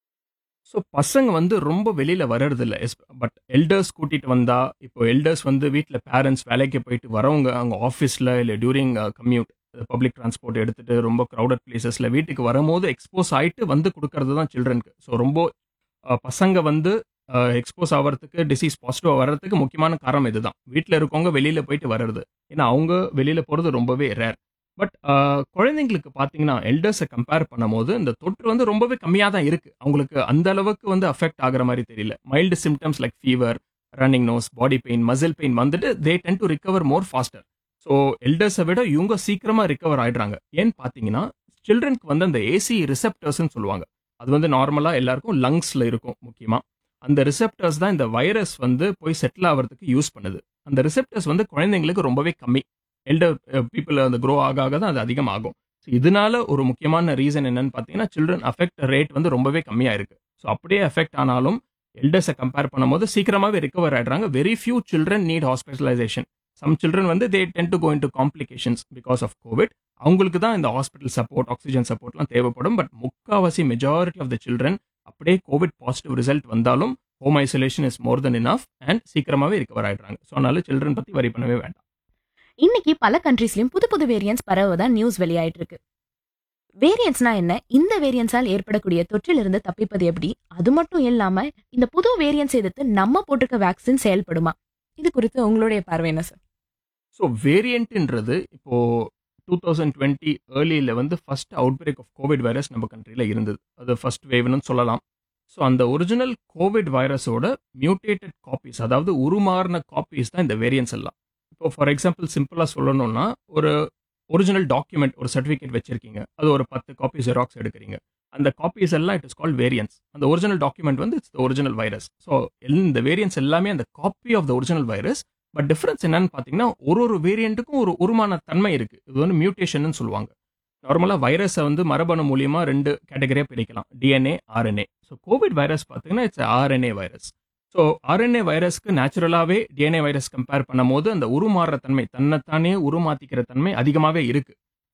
ஸோ பசங்க வந்து ரொம்ப வெளியில வர்றது இல்லை பட் எல்டர்ஸ் கூட்டிட்டு வந்தா இப்போ எல்டர்ஸ் வந்து வீட்டில் பேரண்ட்ஸ் வேலைக்கு போயிட்டு வரவங்க அவங்க ஆஃபீஸில் இல்லை டியூரிங் கம்யூட் பப்ளிக் டிரான்ஸ்போர்ட் எடுத்துட்டு ரொம்ப க்ரௌடட் பிளேசஸ்ல வீட்டுக்கு வரும்போது எக்ஸ்போஸ் ஆயிட்டு வந்து கொடுக்கறது தான் சில்ட்ரனுக்கு ஸோ ரொம்ப அஹ், பசங்க வந்து எக்ஸ்போஸ் ஆகிறதுக்கு டிசீஸ் பாசிட்டிவ் வர்றதுக்கு முக்கியமான காரணம் இதுதான் வீட்டில் இருக்கவங்க வெளியில போயிட்டு வர்றது ஏன்னா அவங்க வெளியில போறது ரொம்பவே ரேர் பட் குழந்தைங்களுக்கு பார்த்தீங்கன்னா எல்டர்ஸை கம்பேர் பண்ணும்போது இந்த தொற்று வந்து ரொம்பவே கம்மியாக தான் இருக்கு அவங்களுக்கு அந்த அளவுக்கு வந்து அஃபெக்ட் ஆகுற மாதிரி தெரியல mild symptoms like fever running nose body pain muscle pain வந்துட்டு they tend to recover more faster so எல்டர்ஸை விட இவங்க சீக்கிரமா ரிகவர் ஆயிடுறாங்க ஏன்னு பார்த்தீங்கன்னா சில்ட்ரனுக்கு வந்து அந்த ஏசி ரிசெப்டர்ஸ்னு சொல்லுவாங்க அது வந்து நார்மலாக எல்லாருக்கும் லங்ஸ்ல இருக்கும் முக்கியமாக அந்த ரிசெப்டர்ஸ் தான் இந்த வைரஸ் வந்து போய் செட்டில் ஆகிறதுக்கு யூஸ் பண்ணுது அந்த ரிசெப்டர்ஸ் வந்து குழந்தைங்களுக்கு ரொம்பவே கம்மி எல்டர் பீப்புள் அந்த க்ரோ ஆக ஆக தான் அது அதிகமாகும் ஸோ இதனால ஒரு முக்கியமான ரீசன் என்னன்னு பார்த்தீங்கன்னா சில்ட்ரன் அஃபெக்ட் ரேட் வந்து ரொம்பவே கம்மியாக இருக்கு ஸோ அப்படியே அஃபெக்ட் ஆனாலும் எல்டர்ஸை கம்பேர் பண்ணும்போது சீக்கிரமாகவே ரிகவர் ஆயிடுறாங்க very few children need hospitalisation some children வந்து they tend to go into complications because of covid அவங்களுக்கு தான் இந்த ஹாஸ்பிட்டல் சப்போர்ட் ஆக்சிஜன் சப்போர்ட்லாம் தேவைப்படும் பட் முக்காவாசி மெஜாரிட்டி ஆஃப் த சில்ட்ரன் அப்படியே கோவிட் பாசிட்டிவ் ரிசல்ட் வந்தாலும் home isolation is more than enough and சீக்கிரமாகவே ரிகவர் ஆயிடுறாங்க ஸோ அதனால சில்ட்ரன் பற்றி வரி பண்ணவே வேண்டாம் இன்னைக்கு பல கண்ட்ரீஸ்லயும் புது புது வேரியன்ஸ் பரவதா நியூஸ் வெளியாயிட்டு இருக்கு வேரியன்ஸ்னா என்ன இந்த வேரியன்ஸால் ஏற்படக்கூடிய தொற்றிலிருந்து தப்பிப்பது எப்படி அது மட்டும் இல்லாம இந்த புது வேரியன்ஸ் எதிர்த்து நம்ம போட்டிருக்க வேக்சின் செயல்படுமா இது குறித்து உங்களுடைய பார்வை என்ன சார் ஸோ வேரியண்ட்ன்றது இப்போ டூ தௌசண்ட் டுவெண்ட்டி ஏர்லியில் வந்து first outbreak of covid virus நம்ம கண்ட்ரியில் இருந்தது அது ஃபர்ஸ்ட் வேவ்னு சொல்லலாம் ஸோ அந்த ஒரிஜினல் கோவிட் வைரஸோட மியூட்டேட்டட் காப்பீஸ் அதாவது உருமாறின காப்பீஸ் தான் இந்த வேரியன்ஸ் எல்லாம் இப்போ ஃபார் எக்ஸாம்பிள் சிம்பிளாக சொல்லணும்னா ஒரு ஒரிஜினல் டாக்குமெண்ட் ஒரு சர்டிஃபிகேட் வச்சிருக்கீங்க அது ஒரு பத்து காப்பி ஜெராக்ஸ் எடுக்கிறீங்க அந்த காப்பீஸ் எல்லாம் இட் இஸ் கால் வேரியன்ஸ் அந்த ஒரிஜினல் டாக்குமெண்ட் வந்து இட்ஸ் ஒரிஜினல் வைரஸ் ஸோ இந்த வேரியன்ஸ் எல்லாமே அந்த copy of the original virus but difference என்னன்னு பார்த்தீங்கன்னா ஒரு ஒரு வேரியண்ட்டுக்கும் ஒரு உருமான தன்மை இருக்கு இது வந்து மியூட்டேஷன் சொல்லுவாங்க நார்மலாக வைரஸை வந்து மரபணு மூலியமா ரெண்டு கேட்டகரியாக பிரிக்கலாம் DNA RNA so covid virus பார்த்தீங்கன்னா it's RNA virus so RNA வைரஸ்க்கு நேச்சுரலாகவே டிஎன்ஏ வைரஸ் கம்பேர் பண்ணும்போது அந்த உருமாறுற தன்மை தன்னைத்தானே உருமாத்திக்கிற தன்மை அதிகமாகவே இருக்கு ஸோ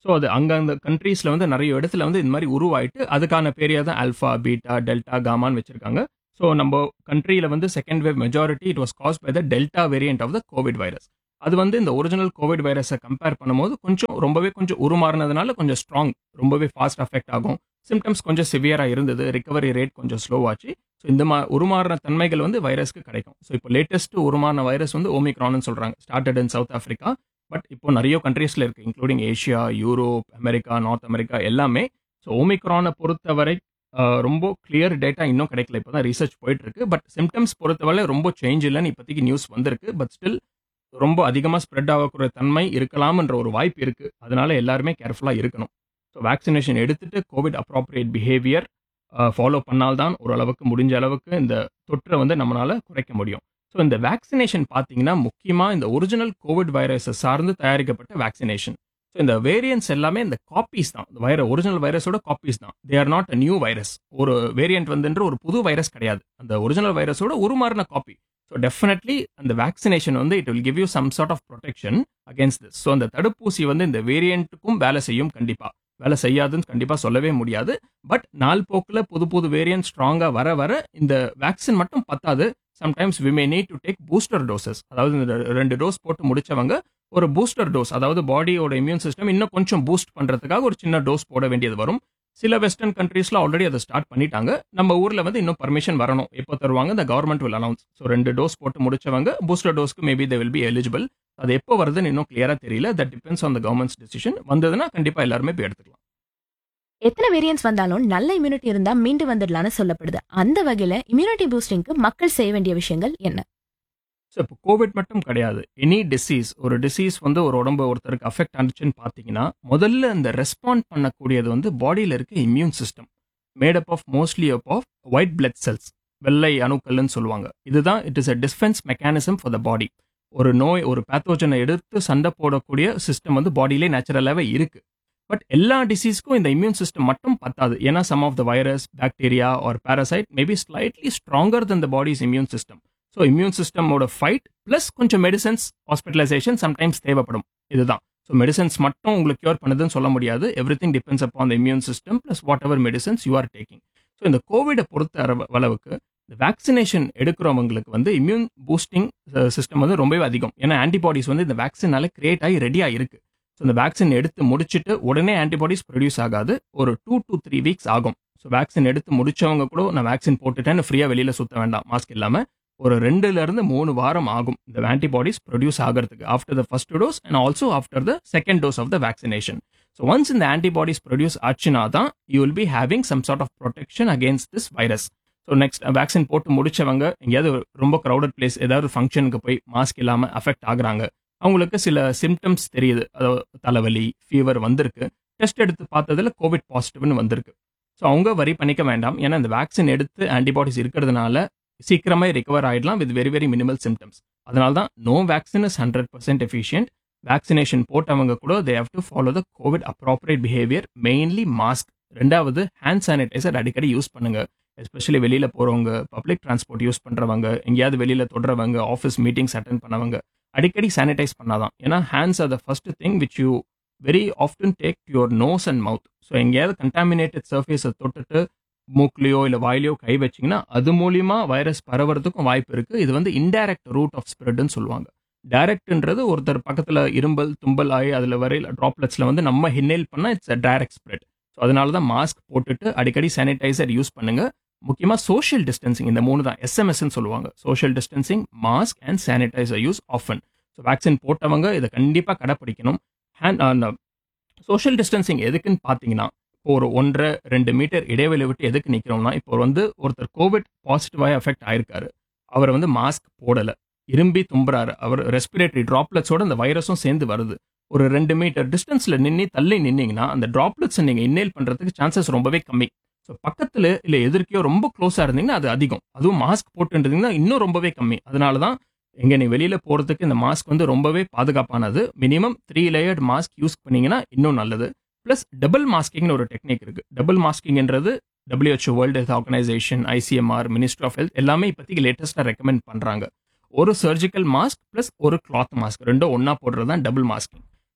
ஸோ அது அங்க அந்த கண்ட்ரீஸ்ல வந்து நிறைய இடத்துல வந்து இந்த மாதிரி உருவாயிட்டு அதுக்கான பேரியா தான் ஆல்ஃபா பீட்டா டெல்டா காமான்னு வச்சிருக்காங்க ஸோ நம்ம கண்ட்ரியில வந்து second wave majority it was caused by the delta variant of the covid virus அது வந்து இந்த ஒரிஜினல் கோவிட் வைரஸை கம்பேர் பண்ணும்போது கொஞ்சம் ரொம்பவே கொஞ்சம் உருமாறினதுனால கொஞ்சம் ஸ்ட்ராங் ரொம்பவே ஃபாஸ்ட் அஃபெக்ட் ஆகும் சிம்டம்ஸ் கொஞ்சம் சிவியராக இருந்தது ரிகவரி ரேட் கொஞ்சம் ஸ்லோவாச்சு ஸோ இந்த மா உருமாறின தன்மைகள் வந்து வைரஸ்க்கு கிடைக்கும் ஸோ இப்போ லேட்டஸ்ட் உருமாறின வைரஸ் வந்து ஓமிக்ரான்னு சொல்கிறாங்க started in South Africa but இப்போ நிறைய கண்ட்ரீஸில் இருக்குது including Asia Europe America North America எல்லாமே ஸோ ஓமிக்ரானை பொறுத்தவரை ஆஹ், ரொம்ப கிளியர் டேட்டா இன்னும் கிடைக்கல இப்போ தான் ரிசர்ச் போயிட்டு இருக்கு பட் சிம்டம்ஸ் பொறுத்தவரை ரொம்ப சேஞ்ச் இல்லைன்னு இப்போதைக்கு நியூஸ் வந்திருக்கு பட் ஸ்டில் ரொம்ப அதிகமாக ஸ்ப்ரெட் ஆகக்கூடிய தன்மை இருக்கலாம்ன்ற ஒரு வாய்ப்பு இருக்கு அதனால எல்லாருமே கேர்ஃபுல்லாக இருக்கணும் ஸோ வேக்சினேஷன் எடுத்துட்டு கோவிட் அப்ராப்ரியேட் பிஹேவியர் ஃபாலோ பண்ணால்தான் ஓரளவுக்கு முடிஞ்ச அளவுக்கு இந்த தொற்றை வந்து நம்மளால குறைக்க முடியும் ஸோ இந்த வேக்சினேஷன் பார்த்தீங்கன்னா முக்கியமாக இந்த ஒரிஜினல் கோவிட் வைரஸை சார்ந்து தயாரிக்கப்பட்ட வேக்சினேஷன் ஸோ இந்த வேரியன்ட்ஸ் எல்லாமே இந்த காப்பீஸ் தான் இந்த வைர ஒரிஜினல் வைரஸோட காப்பீஸ் தான் they are not a new virus ஒரு வேரியன்ட் வந்துன்ற ஒரு புது வைரஸ் கிடையாது அந்த ஒரிஜினல் வைரஸோட உருமாறின காப்பி ஸோ டெஃபினெட்லி அந்த வேக்சினேஷன் வந்து it will give you some sort of protection against this so அந்த தடுப்பூசி வந்து இந்த வேரியண்ட்டுக்கும் வேலை செய்யும் கண்டிப்பாக வேலை செய்யாதுன்னு கண்டிப்பாக சொல்லவே முடியாது பட் நாள் போக்கில் புது புது வேரியன்ட் ஸ்ட்ராங்காக வர வர இந்த வேக்சின் மட்டும் பத்தாது sometimes we may need to take booster doses அதாவது இந்த ரெண்டு டோஸ் போட்டு முடிச்சவங்க ஒரு பூஸ்டர் டோஸ் அதாவது பாடியோட இம்யூன் சிஸ்டம் இன்னும் கொஞ்சம் பூஸ்ட் பண்ணுறதுக்காக ஒரு சின்ன டோஸ் போட வேண்டியது வரும் சில வெஸ்டர்ன் கண்ட்ரீஸ்ல ஆல்ரெடி அதை ஸ்டார்ட் பண்ணிட்டாங்க நம்ம ஊர்ல வந்து இன்னும் பர்மிஷன் வரணும் எப்போ தருவாங்க இந்த கவர்மெண்ட் வில் அனௌன்ஸ் ஸோ ரெண்டு டோஸ் போட்டு முடிச்சவங்க பூஸ்டர் டோஸ்க்கு maybe they will be eligible அது எப்போ வருதுன்னு இன்னும் கிளியரா தெரியல that depends on the government's decision வந்ததுன்னா கண்டிப்பா எல்லாருமே போய் எடுத்துக்கலாம் எத்தனை வேரியன்ட்ஸ் வந்தாலும் நல்ல இம்யூனிட்டி இருந்தா மீண்டு வந்துடலாம்னு சொல்லப்படுது அந்த வகையில இம்யூனிட்டி பூஸ்டிங்க்கு மக்கள் செய்ய வேண்டிய விஷயங்கள் என்ன ஸோ இப்போ கோவிட் மட்டும் கிடையாது எனி டிசீஸ் ஒரு டிசீஸ் வந்து ஒரு உடம்பு ஒருத்தருக்கு அஃபெக்ட் ஆனிச்சுன்னு பார்த்தீங்கன்னா முதல்ல அந்த ரெஸ்பாண்ட் பண்ணக்கூடியது வந்து பாடியில் இருக்க immune system made up of mostly up of white blood cells வெள்ளை அணுக்கள்னு சொல்லுவாங்க இதுதான் it is a defence mechanism for the body ஒரு நோய் ஒரு பேத்தோஜனை எடுத்து சண்டை போடக்கூடிய சிஸ்டம் வந்து பாடியிலே நேச்சுரலாகவே இருக்கு பட் எல்லா டிசீஸ்க்கும் இந்த இம்யூன் சிஸ்டம் மட்டும் பத்தாது ஏன்னா some of the virus bacteria or parasite maybe slightly stronger than the body's immune system so immune சிஸ்டமோட ஃபைட் ப்ளஸ் கொஞ்சம் மெடிசன்ஸ் ஹாஸ்பிட்டலைசேஷன் சம்டைம்ஸ் தேவைப்படும் இதுதான் ஸோ மெடிசன்ஸ் மட்டும் உங்களுக்கு கியூர் பண்ணுதுன்னு சொல்ல முடியாது everything depends upon the immune system plus whatever medicines you are taking so இந்த கோவிடை பொறுத்த அளவு- அளவுக்கு இந்த வேக்சினேஷன் எடுக்கிறவங்களுக்கு வந்து இம்யூன் பூஸ்டிங் சிஸ்டம் வந்து ரொம்பவே அதிகம் ஏன்னா ஆன்டிபாடிஸ் வந்து இந்த வேக்சினால கிரியேட் ஆகி ரெடியாக இருக்கு ஸோ இந்த வேக்சின் எடுத்து முடிச்சுட்டு உடனே ஆன்டிபாடிஸ் ப்ரொடியூஸ் ஆகாது ஒரு டூ to த்ரீ வீக்ஸ் ஆகும் ஸோ வேக்சின் எடுத்து முடிச்சவங்க கூட நான் வேக்சின் போட்டுட்டேன்னு ஃப்ரீயாக வெளியில் சுத்த வேண்டாம் மாஸ்க் இல்லாமல் ஒரு ரெண்டுல இருந்து மூணு வாரம் ஆகும் இந்த ஆன்டிபாடிஸ் ப்ரொடியூஸ் ஆகிறதுக்கு after the first dose and also after the second dose of the vaccination so once இந்த ஆன்டிபாடிஸ் ப்ரொடியூஸ் ஆச்சுன்னா தான் you will be having some sort of protection against this virus so next vaccine போட்டு முடிச்சவங்க எங்கேயாவது ரொம்ப க்ரௌடட் பிளேஸ் ஏதாவது ஃபங்க்ஷனுக்கு போய் மாஸ்க் இல்லாமல் அஃபெக்ட் ஆகுறாங்க அவங்களுக்கு சில சிம்டம்ஸ் தெரியுது அதாவது தலைவலி ஃபீவர் வந்திருக்கு டெஸ்ட் எடுத்து பார்த்ததுல கோவிட் பாசிட்டிவ்னு வந்திருக்கு ஸோ அவங்க வரி பண்ணிக்க வேண்டாம் ஏன்னா இந்த வேக்சின் எடுத்து ஆன்டிபாடிஸ் இருக்கிறதுனால சீக்கிரமே ரிகவர் ஆயிடலாம் with very very minimal symptoms அதனால தான் no vaccine is hundred percent efficient vaccination போட்டவங்க கூட they have to follow the covid appropriate behaviour mainly mask ரெண்டாவது ஹேண்ட் சானிடைசர் அடிக்கடி யூஸ் பண்ணுங்க எஸ்பெஷலி வெளியில போறவங்க பப்ளிக் டிரான்ஸ்போர்ட் யூஸ் பண்றவங்க எங்கேயாவது வெளியில தொடுறவங்க ஆஃபீஸ் மீட்டிங்ஸ் அட்டன் பண்ணவங்க அடிக்கடி சானிடைஸ் பண்ணாதான் ஏன்னா hands are the first thing which you very often take your nose and mouth so எங்கேயாவது கண்டாமினேட்டட் சர்ஃபேஸை தொட்டுட்டு மூக்லையோ இல்லை வாயிலையோ கை வச்சீங்கன்னா அது மூலியமா வைரஸ் பரவறதுக்கும் வாய்ப்பு இருக்கு இது வந்து இன்டைரக்ட் ரூட் ஆஃப் ஸ்ப்ரெட்னு சொல்லுவாங்க டைரக்ட்ன்றது ஒருத்தர் பக்கத்துல இரும்பல் தும்பல் ஆகி அதுல வரையில் ட்ராப்லெட்ஸ்ல வந்து நம்ம ஹின்னேல் பண்ணா it's a direct spread so அதனால தான் மாஸ்க் போட்டுட்டு அடிக்கடி சானிடைசர் யூஸ் பண்ணுங்க முக்கியமாக சோஷியல் டிஸ்டன்சிங் இந்த மூணு தான் எஸ்எம்எஸ்ன்னு சொல்லுவாங்க social distancing mask and sanitiser use often so vaccine போட்டவங்க இதை கண்டிப்பாக கடைப்பிடிக்கணும் ஹேண்ட் சோஷியல் டிஸ்டன்சிங் எதுக்குன்னு பார்த்தீங்கன்னா இப்போ ஒரு ஒன்றரை ரெண்டு மீட்டர் இடைவெளி விட்டு எதுக்கு நிற்கிறோம்னா இப்போ வந்து ஒருத்தர் கோவிட் பாசிட்டிவாக அஃபெக்ட் ஆயிருக்காரு அவர் வந்து மாஸ்க் போடலை இரும்பி தும்புறாரு அவர் ரெஸ்பிரேட்டரி ட்ராப்லெட்ஸோட அந்த வைரஸும் சேர்ந்து வருது ஒரு ரெண்டு மீட்டர் டிஸ்டன்ஸ்ல நின்று தள்ளி நின்னீங்கன்னா அந்த ட்ராப்லெட்ஸ் நீங்க இன்னேல் பண்றதுக்கு சான்சஸ் ரொம்பவே கம்மி ஸோ பக்கத்துல இல்ல எதிர்க்கையோ ரொம்ப க்ளோஸா இருந்தீங்கன்னா அது அதிகம் அதுவும் மாஸ்க் போட்டுருந்தீங்கன்னா இன்னும் ரொம்பவே கம்மி அதனால தான் எங்க நீ வெளியில போறதுக்கு இந்த மாஸ்க் வந்து ரொம்பவே பாதுகாப்பானது minimum three layered mask use பண்ணீங்கன்னா இன்னும் நல்லது ப்ளஸ் டபுள் மாஸ்கிங்னு ஒரு டெக்னிக் இருக்கு டபுள் மாஸ்கிங்ன்றது WHO world health organisation ICMR ministry of health எல்லாமே இப்போதைக்கு லேட்டஸ்ட்டாக ரெக்கமெண்ட் பண்றாங்க ஒரு சர்ஜிக்கல் மாஸ்க் ப்ளஸ் ஒரு கிளாத் மாஸ்க் ரெண்டும் ஒன்றா போடுறது தான் டபுள் மாஸ்கிங்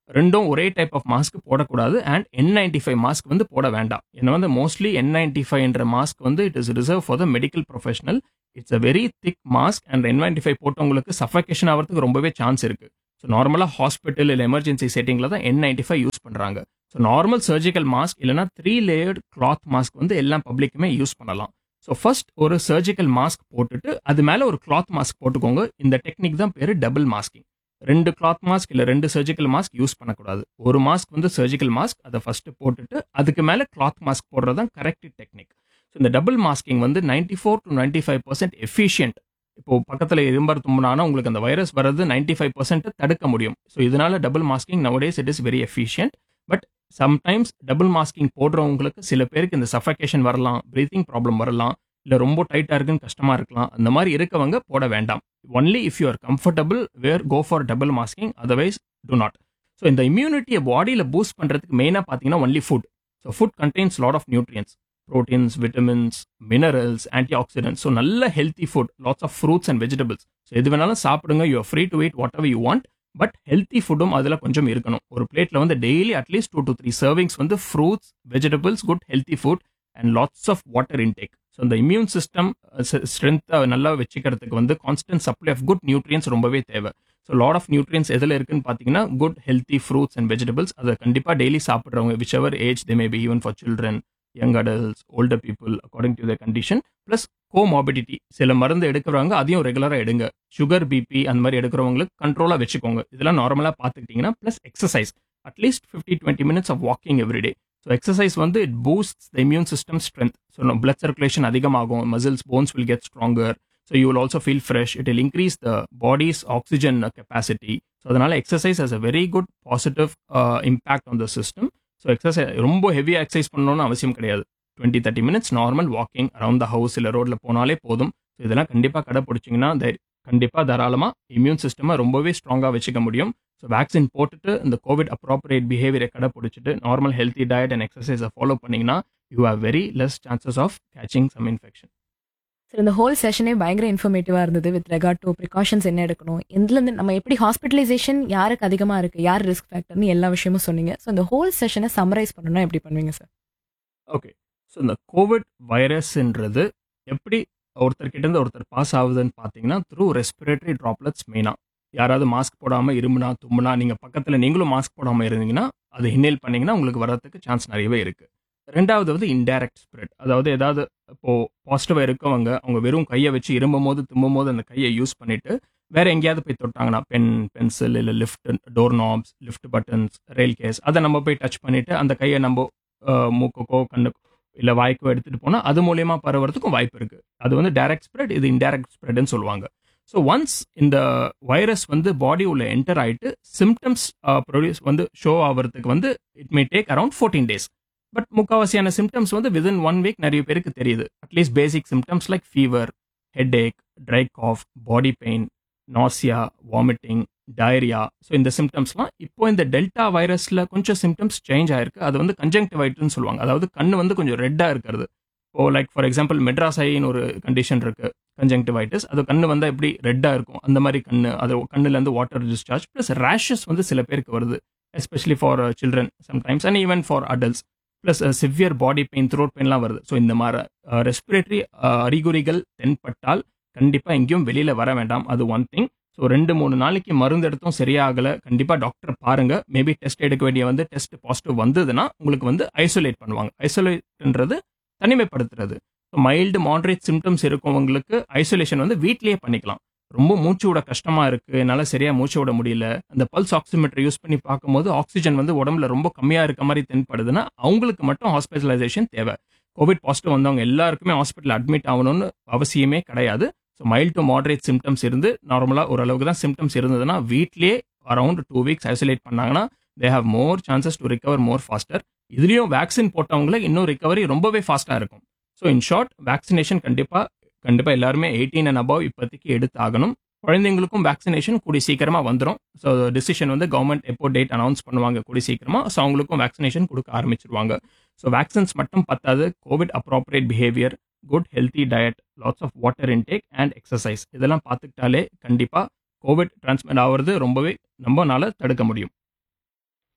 ரெண்டும் ஒரே டைப் ஆஃப் மாஸ்க் போடக்கூடாது and N ninety five mask வந்து போட வேண்டாம் ஏன்னா வந்து மோஸ்ட்லி என் நைன்டி ஃபைவ்ன்ற மாஸ்க் வந்து it is reserve for the medical professional it's a very thick mask and N ninety five போட்டவங்களுக்கு சஃபகேஷன் ஆகிறதுக்கு ரொம்பவே சான்ஸ் இருக்கு ஸோ நார்மலாக ஹாஸ்பிட்டல் இல்லை எமர்ஜென்சி செட்டிங்கில் தான் என் நைன்டி ஃபைவ் யூஸ் பண்ணுறாங்க ஸோ நார்மல் சர்ஜிக்கல் மாஸ்க் இல்லைனா த்ரீ லேயர்ட் கிளாத் மாஸ்க் வந்து எல்லா பப்ளிக்குமே யூஸ் பண்ணலாம் ஸோ ஃபர்ஸ்ட் ஒரு சர்ஜிக்கல் மாஸ்க் போட்டுட்டு அது மேலே ஒரு கிளாத் மாஸ்க் போட்டுக்கோங்க இந்த டெக்னிக் தான் பேர் டபுள் மாஸ்கிங் ரெண்டு கிளாத் மாஸ்க் இல்லை ரெண்டு சர்ஜிக்கல் மாஸ்க் யூஸ் பண்ணக்கூடாது ஒரு மாஸ்க் வந்து சர்ஜிக்கல் மாஸ்க் அதை ஃபர்ஸ்ட் போட்டுட்டு அதுக்கு மேலே கிளாத் மாஸ்க் போடுறது தான் கரெக்ட் டெக்னிக் ஸோ இந்த டபுள் மாஸ்கிங் வந்து ninety four to ninety five percent efficient இப்போ பக்கத்தில் இரும்பர் தும்புனானா உங்களுக்கு அந்த வைரஸ் வர்றது நைன்டி ஃபைவ் பர்சன்ட் தடுக்க முடியும் ஸோ இதனால double masking nowadays it is very efficient but sometimes double masking போடுறவங்களுக்கு சில பேருக்கு இந்த சஃபகேஷன் வரலாம் ப்ரீத்திங் ப்ராப்ளம் வரலாம் இல்லை ரொம்ப டைட்டாக இருக்குன்னு கஷ்டமாக இருக்கலாம் அந்த மாதிரி இருக்கவங்க போட வேண்டாம் only if you are comfortable we're go for double masking otherwise do not so இந்த இம்யூனிட்டியை பாடியில் பூஸ்ட் பண்ணுறதுக்கு மெயினாக பார்த்தீங்கன்னா only food so food contains lot of nutrients proteins vitamins minerals antioxidants so நல்ல healthy food lots of fruits and vegetables so எது வேணாலும் சாப்பிடுங்க you free to wait whatever you want but healthy ஃபுட்டும் அதில் கொஞ்சம் இருக்கணும் ஒரு பிளேட்டில் வந்து daily at least two to three servings வந்து fruits vegetables good healthy food and lots of water intake so இந்த இம்யூன் சிஸ்டம் ஸ்ட்ரென்த்தை நல்லா வச்சுக்கிறதுக்கு வந்து constant supply of good nutrients ரொம்பவே தேவை ஸோ லாட் ஆஃப் நியூட்ரியன்ஸ் எதில் இருக்குன்னு பார்த்தீங்கன்னா good healthy fruits and vegetables அதை கண்டிப்பாக டெய்லி சாப்பிட்றவங்க whichever age they may be even for children young adults older people according to the condition plus comorbidity சில மருந்து எடுக்கிறவங்க அதையும் ரெகுலராக எடுங்க சுகர் பிபி அந்த மாதிரி எடுக்கிறவங்களுக்கு கண்ட்ரோலாக வச்சுக்கோங்க இதெல்லாம் நார்மலாக பார்த்துக்கிட்டிங்கன்னா plus exercise at least fifty twenty minutes of walking everyday so exercise வந்து it boost the immune system strength so blood circulation அதிகமாகும் muscles bones will get stronger so you will also feel fresh it will increase the body's oxygen capacity so அதனால exercise has a very good positive impact on the system so exercise ரொம்ப ஹெவியாக எக்ஸசைஸ் பண்ணணும்னு அவசியம் கிடையாது twenty thirty minutes normal walking around the house இல்லை ரோட்டில் போனாலே போதும் ஸோ இதெல்லாம் கண்டிப்பாக கடைப்பிடிச்சிங்கன்னா கண்டிப்பாக தாராளமாக இம்யூன் சிஸ்டமை ரொம்பவே ஸ்ட்ராங்காக வச்சுக்க முடியும் ஸோ வேக்சின் போட்டுட்டு இந்த கோவிட் அப்ராப்ரியேட் பிஹேவியரை கடைப்பிடிச்சிட்டு நார்மல் ஹெல்த்தி டயட் அண்ட் எக்ஸசைஸை ஃபாலோ பண்ணிங்கன்னா you have very less chances of catching some infection sir இந்த ஹோல் செஷனே பயங்கர இன்ஃபர்மேட்டிவாக இருந்தது வித் ரெகார்ட் டு ப்ரிகாஷன்ஸ் என்ன எடுக்கணும் எதுலேருந்து நம்ம எப்படி ஹாஸ்பிட்டலைசேஷன் யாருக்கு அதிகமாக இருக்குது யார் ரிஸ்க் ஃபேக்டர்னு எல்லா விஷயமும் சொன்னீங்க ஸோ இந்த ஹோல் செஷனை சம்மரைஸ் பண்ணணும்னா எப்படி பண்ணுவீங்க சார் ஓகே ஸோ இந்த கோவிட் வைரஸ்ன்றது எப்படி ஒருத்தர்கிட்ட இருந்து ஒருத்தர் பாஸ் ஆகுதுன்னு பார்த்தீங்கன்னா த்ரூ ரெஸ்பிரேட்டரி ட்ராப்லெட்ஸ் மெயினாக யாராவது மாஸ்க் போடாமல் இருமுனா தும்முனா நீங்கள் பக்கத்தில் நீங்களும் மாஸ்க் போடாமல் இருந்தீங்கன்னா அது இன்ஹேல் பண்ணீங்கன்னா உங்களுக்கு வரதுக்கு சான்ஸ் நிறையவே இருக்குது ரெண்டாவது வந்து இன்டைரக்ட் ஸ்ப்ரெட் அதாவது ஏதாவது இப்போ பாசிட்டிவாக இருக்கவங்க அவங்க வெறும் கையை வச்சு இருமும் போது தும்பும் போது அந்த கையை யூஸ் பண்ணிட்டு வேற எங்கேயாவது போய் தொட்டாங்கன்னா பென் பென்சில் இல்லை lift door knobs lift buttons rail case அதை நம்ம போய் டச் பண்ணிட்டு அந்த கையை நம்ம அஹ், மூக்குக்கோ கண்ணுக்கோ இல்லை வாய்க்கோ எடுத்துட்டு போனால் அது மூலியமா பரவறதுக்கும் வாய்ப்பு இருக்கு அது வந்து டைரக்ட் ஸ்ப்ரெட் இது இன்டைரக்ட் ஸ்ப்ரெட்னு சொல்லுவாங்க ஸோ ஒன்ஸ் இந்த வைரஸ் வந்து பாடி உள்ள என்டர் ஆயிட்டு சிம்டம்ஸ் ப்ரொடியூஸ் வந்து ஷோ ஆகிறதுக்கு வந்து it may take around fourteen days but முக்கால்வாசியான சிம்டம்ஸ் வந்து விதின் ஒன் வீக் நிறைய பேருக்கு தெரியுது at least basic symptoms like fever headache dry cough body pain nausea vomiting diarrhoea so இந்த சிம்டம்ஸ்லாம் இப்போ இந்த டெல்டா வைரஸில் கொஞ்சம் சிம்டம்ஸ் சேஞ்ச் ஆயிருக்கு அது வந்து கன்ஜங்டிவைட்னு சொல்லுவாங்க அதாவது கண்ணு வந்து கொஞ்சம் ரெட்டாக இருக்கிறது இப்போ லைக் ஃபார் எக்ஸாம்பிள் மெட்ராசைன்னு ஒரு கண்டிஷன் இருக்கு கன்ஜங்டிவைட்டிஸ் அது கண்ணு வந்தால் எப்படி ரெட்டாக இருக்கும் அந்த மாதிரி கண்ணு அது கண்ணுலேருந்து வாட்டர் டிஸ்சார்ஜ் ப்ளஸ் ரேஷஸ் வந்து சில பேருக்கு வருது especially for children sometimes and even for adults plus severe body pain throat பெயின்லாம் வருது ஸோ இந்த மாதிரி ரெஸ்பிரேட்டரி அறிகுறிகள் தென்பட்டால் கண்டிப்பாக எங்கேயும் வெளியில் வர வேண்டாம் அது ஒன் திங் ஸோ ரெண்டு மூணு நாளைக்கு மருந்து எடுத்தும் சரியாகலை கண்டிப்பாக டாக்டர் பாருங்க மேபி டெஸ்ட் எடுக்க வேண்டிய வந்து டெஸ்ட் பாசிட்டிவ் வந்ததுன்னா உங்களுக்கு வந்து ஐசோலேட் பண்ணுவாங்க ஐசோலேட்ன்றது தனிமைப்படுத்துறது ஸோ மைல்டு மாடரேட் சிம்டம்ஸ் இருக்கவங்களுக்கு ஐசோலேஷன் வந்து வீட்லயே பண்ணிக்கலாம் ரொம்ப மூச்சு விட கஷ்டமா இருக்கு என்னால் சரியா மூச்சு விட முடியல அந்த பல்ஸ் ஆக்சிமீட்டர் யூஸ் பண்ணி பார்க்கும்போது ஆக்சிஜன் வந்து உடம்புல ரொம்ப கம்மியா இருக்க மாதிரி தென்படுதுன்னா அவங்களுக்கு மட்டும் ஹாஸ்பிட்டலைசேஷன் தேவை கோவிட் பாசிட்டிவ் வந்தவங்க எல்லாருக்குமே ஹாஸ்பிட்டல் அட்மிட் ஆகணும்னு அவசியமே கிடையாது so mild to moderate symptoms இருந்து நார்மலாக ஓரளவுக்கு தான் சிம்டம்ஸ் இருந்ததுன்னா வீட்லயே அரௌண்ட் டூ வீக்ஸ் ஐசோலேட் பண்ணாங்கன்னா they have more chances to recover more faster இதுலயும் வேக்சின் போட்டவங்கள இன்னும் ரிகவரி ரொம்பவே ஃபாஸ்ட்டாக இருக்கும் ஸோ இன் ஷார்ட் வேக்சினேஷன் கண்டிப்பாக கண்டிப்பாக எல்லாருமே எயிட்டீன் அண்ட் அபவ் இப்போதைக்கு எடுத்து ஆகணும் குழந்தைங்களுக்கும் வேக்சினேஷன் கூடி சீக்கிரமாக வந்துடும் ஸோ டிசிஷன் வந்து கவர்மெண்ட் எப்போ டேட் அனௌன்ஸ் பண்ணுவாங்க கூடி சீக்கிரமாக ஸோ அவங்களுக்கும் வேக்சினேஷன் கொடுக்க ஆரம்பிச்சிருவாங்க ஸோ வேக்சின்ஸ் மட்டும் பத்தாது covid appropriate behaviour good healthy diet lots of water intake and exercise இதெல்லாம் பார்த்துக்கிட்டாலே கண்டிப்பாக கோவிட் டிரான்ஸ்மிட் ஆகிறது ரொம்பவே நம்மனால தடுக்க முடியும்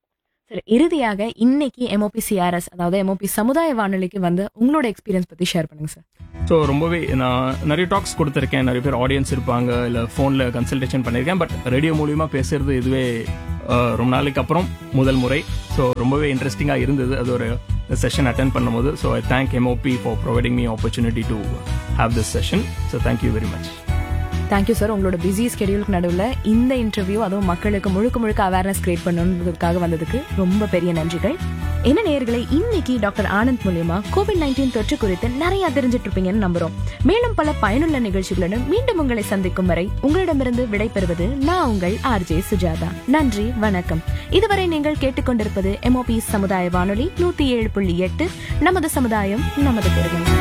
சரி இறுதியாக இன்னைக்கு எம்ஓபி சிஆர்எஸ் அதாவது எம்ஓபி சமுதாய வானொலிக்கு வந்து உங்களோட எக்ஸ்பீரியன்ஸ் பத்தி ஷேர் பண்ணுங்க சார் ஸோ ரொம்பவே நான் நிறைய டாக்ஸ் கொடுத்துருக்கேன் நிறைய பேர் ஆடியன்ஸ் இருப்பாங்க இல்லை ஃபோனில் கன்சல்டேஷன் பண்ணியிருக்கேன் பட் ரேடியோ மூலியமா பேசுறது இதுவே அஹ், ரொம்ப நாளைக்கு அப்புறம் முதல் முறை ஸோ ரொம்பவே இன்ட்ரெஸ்டிங்காக இருந்தது அது ஒரு செஷன் அட்டன் பண்ணும்போது so I thank MOP for providing me opportunity to have this session so thank you very much thank you sir உங்களோட பிஸி ஸ்கெடியூலுக்கு நடுவில் இந்த இன்டர்வியூ அதுவும் மக்களுக்கு முழுக்க முழுக்க அவேர்னஸ் கிரியேட் பண்ணணுன்றதுக்காக வந்ததுக்கு ரொம்ப பெரிய நன்றிகள் என்ன நேயர்களை இன்னைக்கு டாக்டர் ஆனந்த் மூலியமா கோவிட் நைன்டீன் தொற்று குறித்து நிறைய தெரிஞ்சிட்டு இருப்பீங்கன்னு நம்புறோம் மேலும் பல பயனுள்ள நிகழ்ச்சிகளுடன் மீண்டும் உங்களை சந்திக்கும் வரை உங்களிடமிருந்து விடைபெறுவது நான் உங்கள் ஆர்ஜே சுஜாதா நன்றி வணக்கம் இதுவரை நீங்கள் கேட்டுக்கொண்டிருப்பது எம்ஓபி சமுதாய வானொலி நூத்தி ஏழு புள்ளி எட்டு நமது சமுதாயம் நமது பெருமை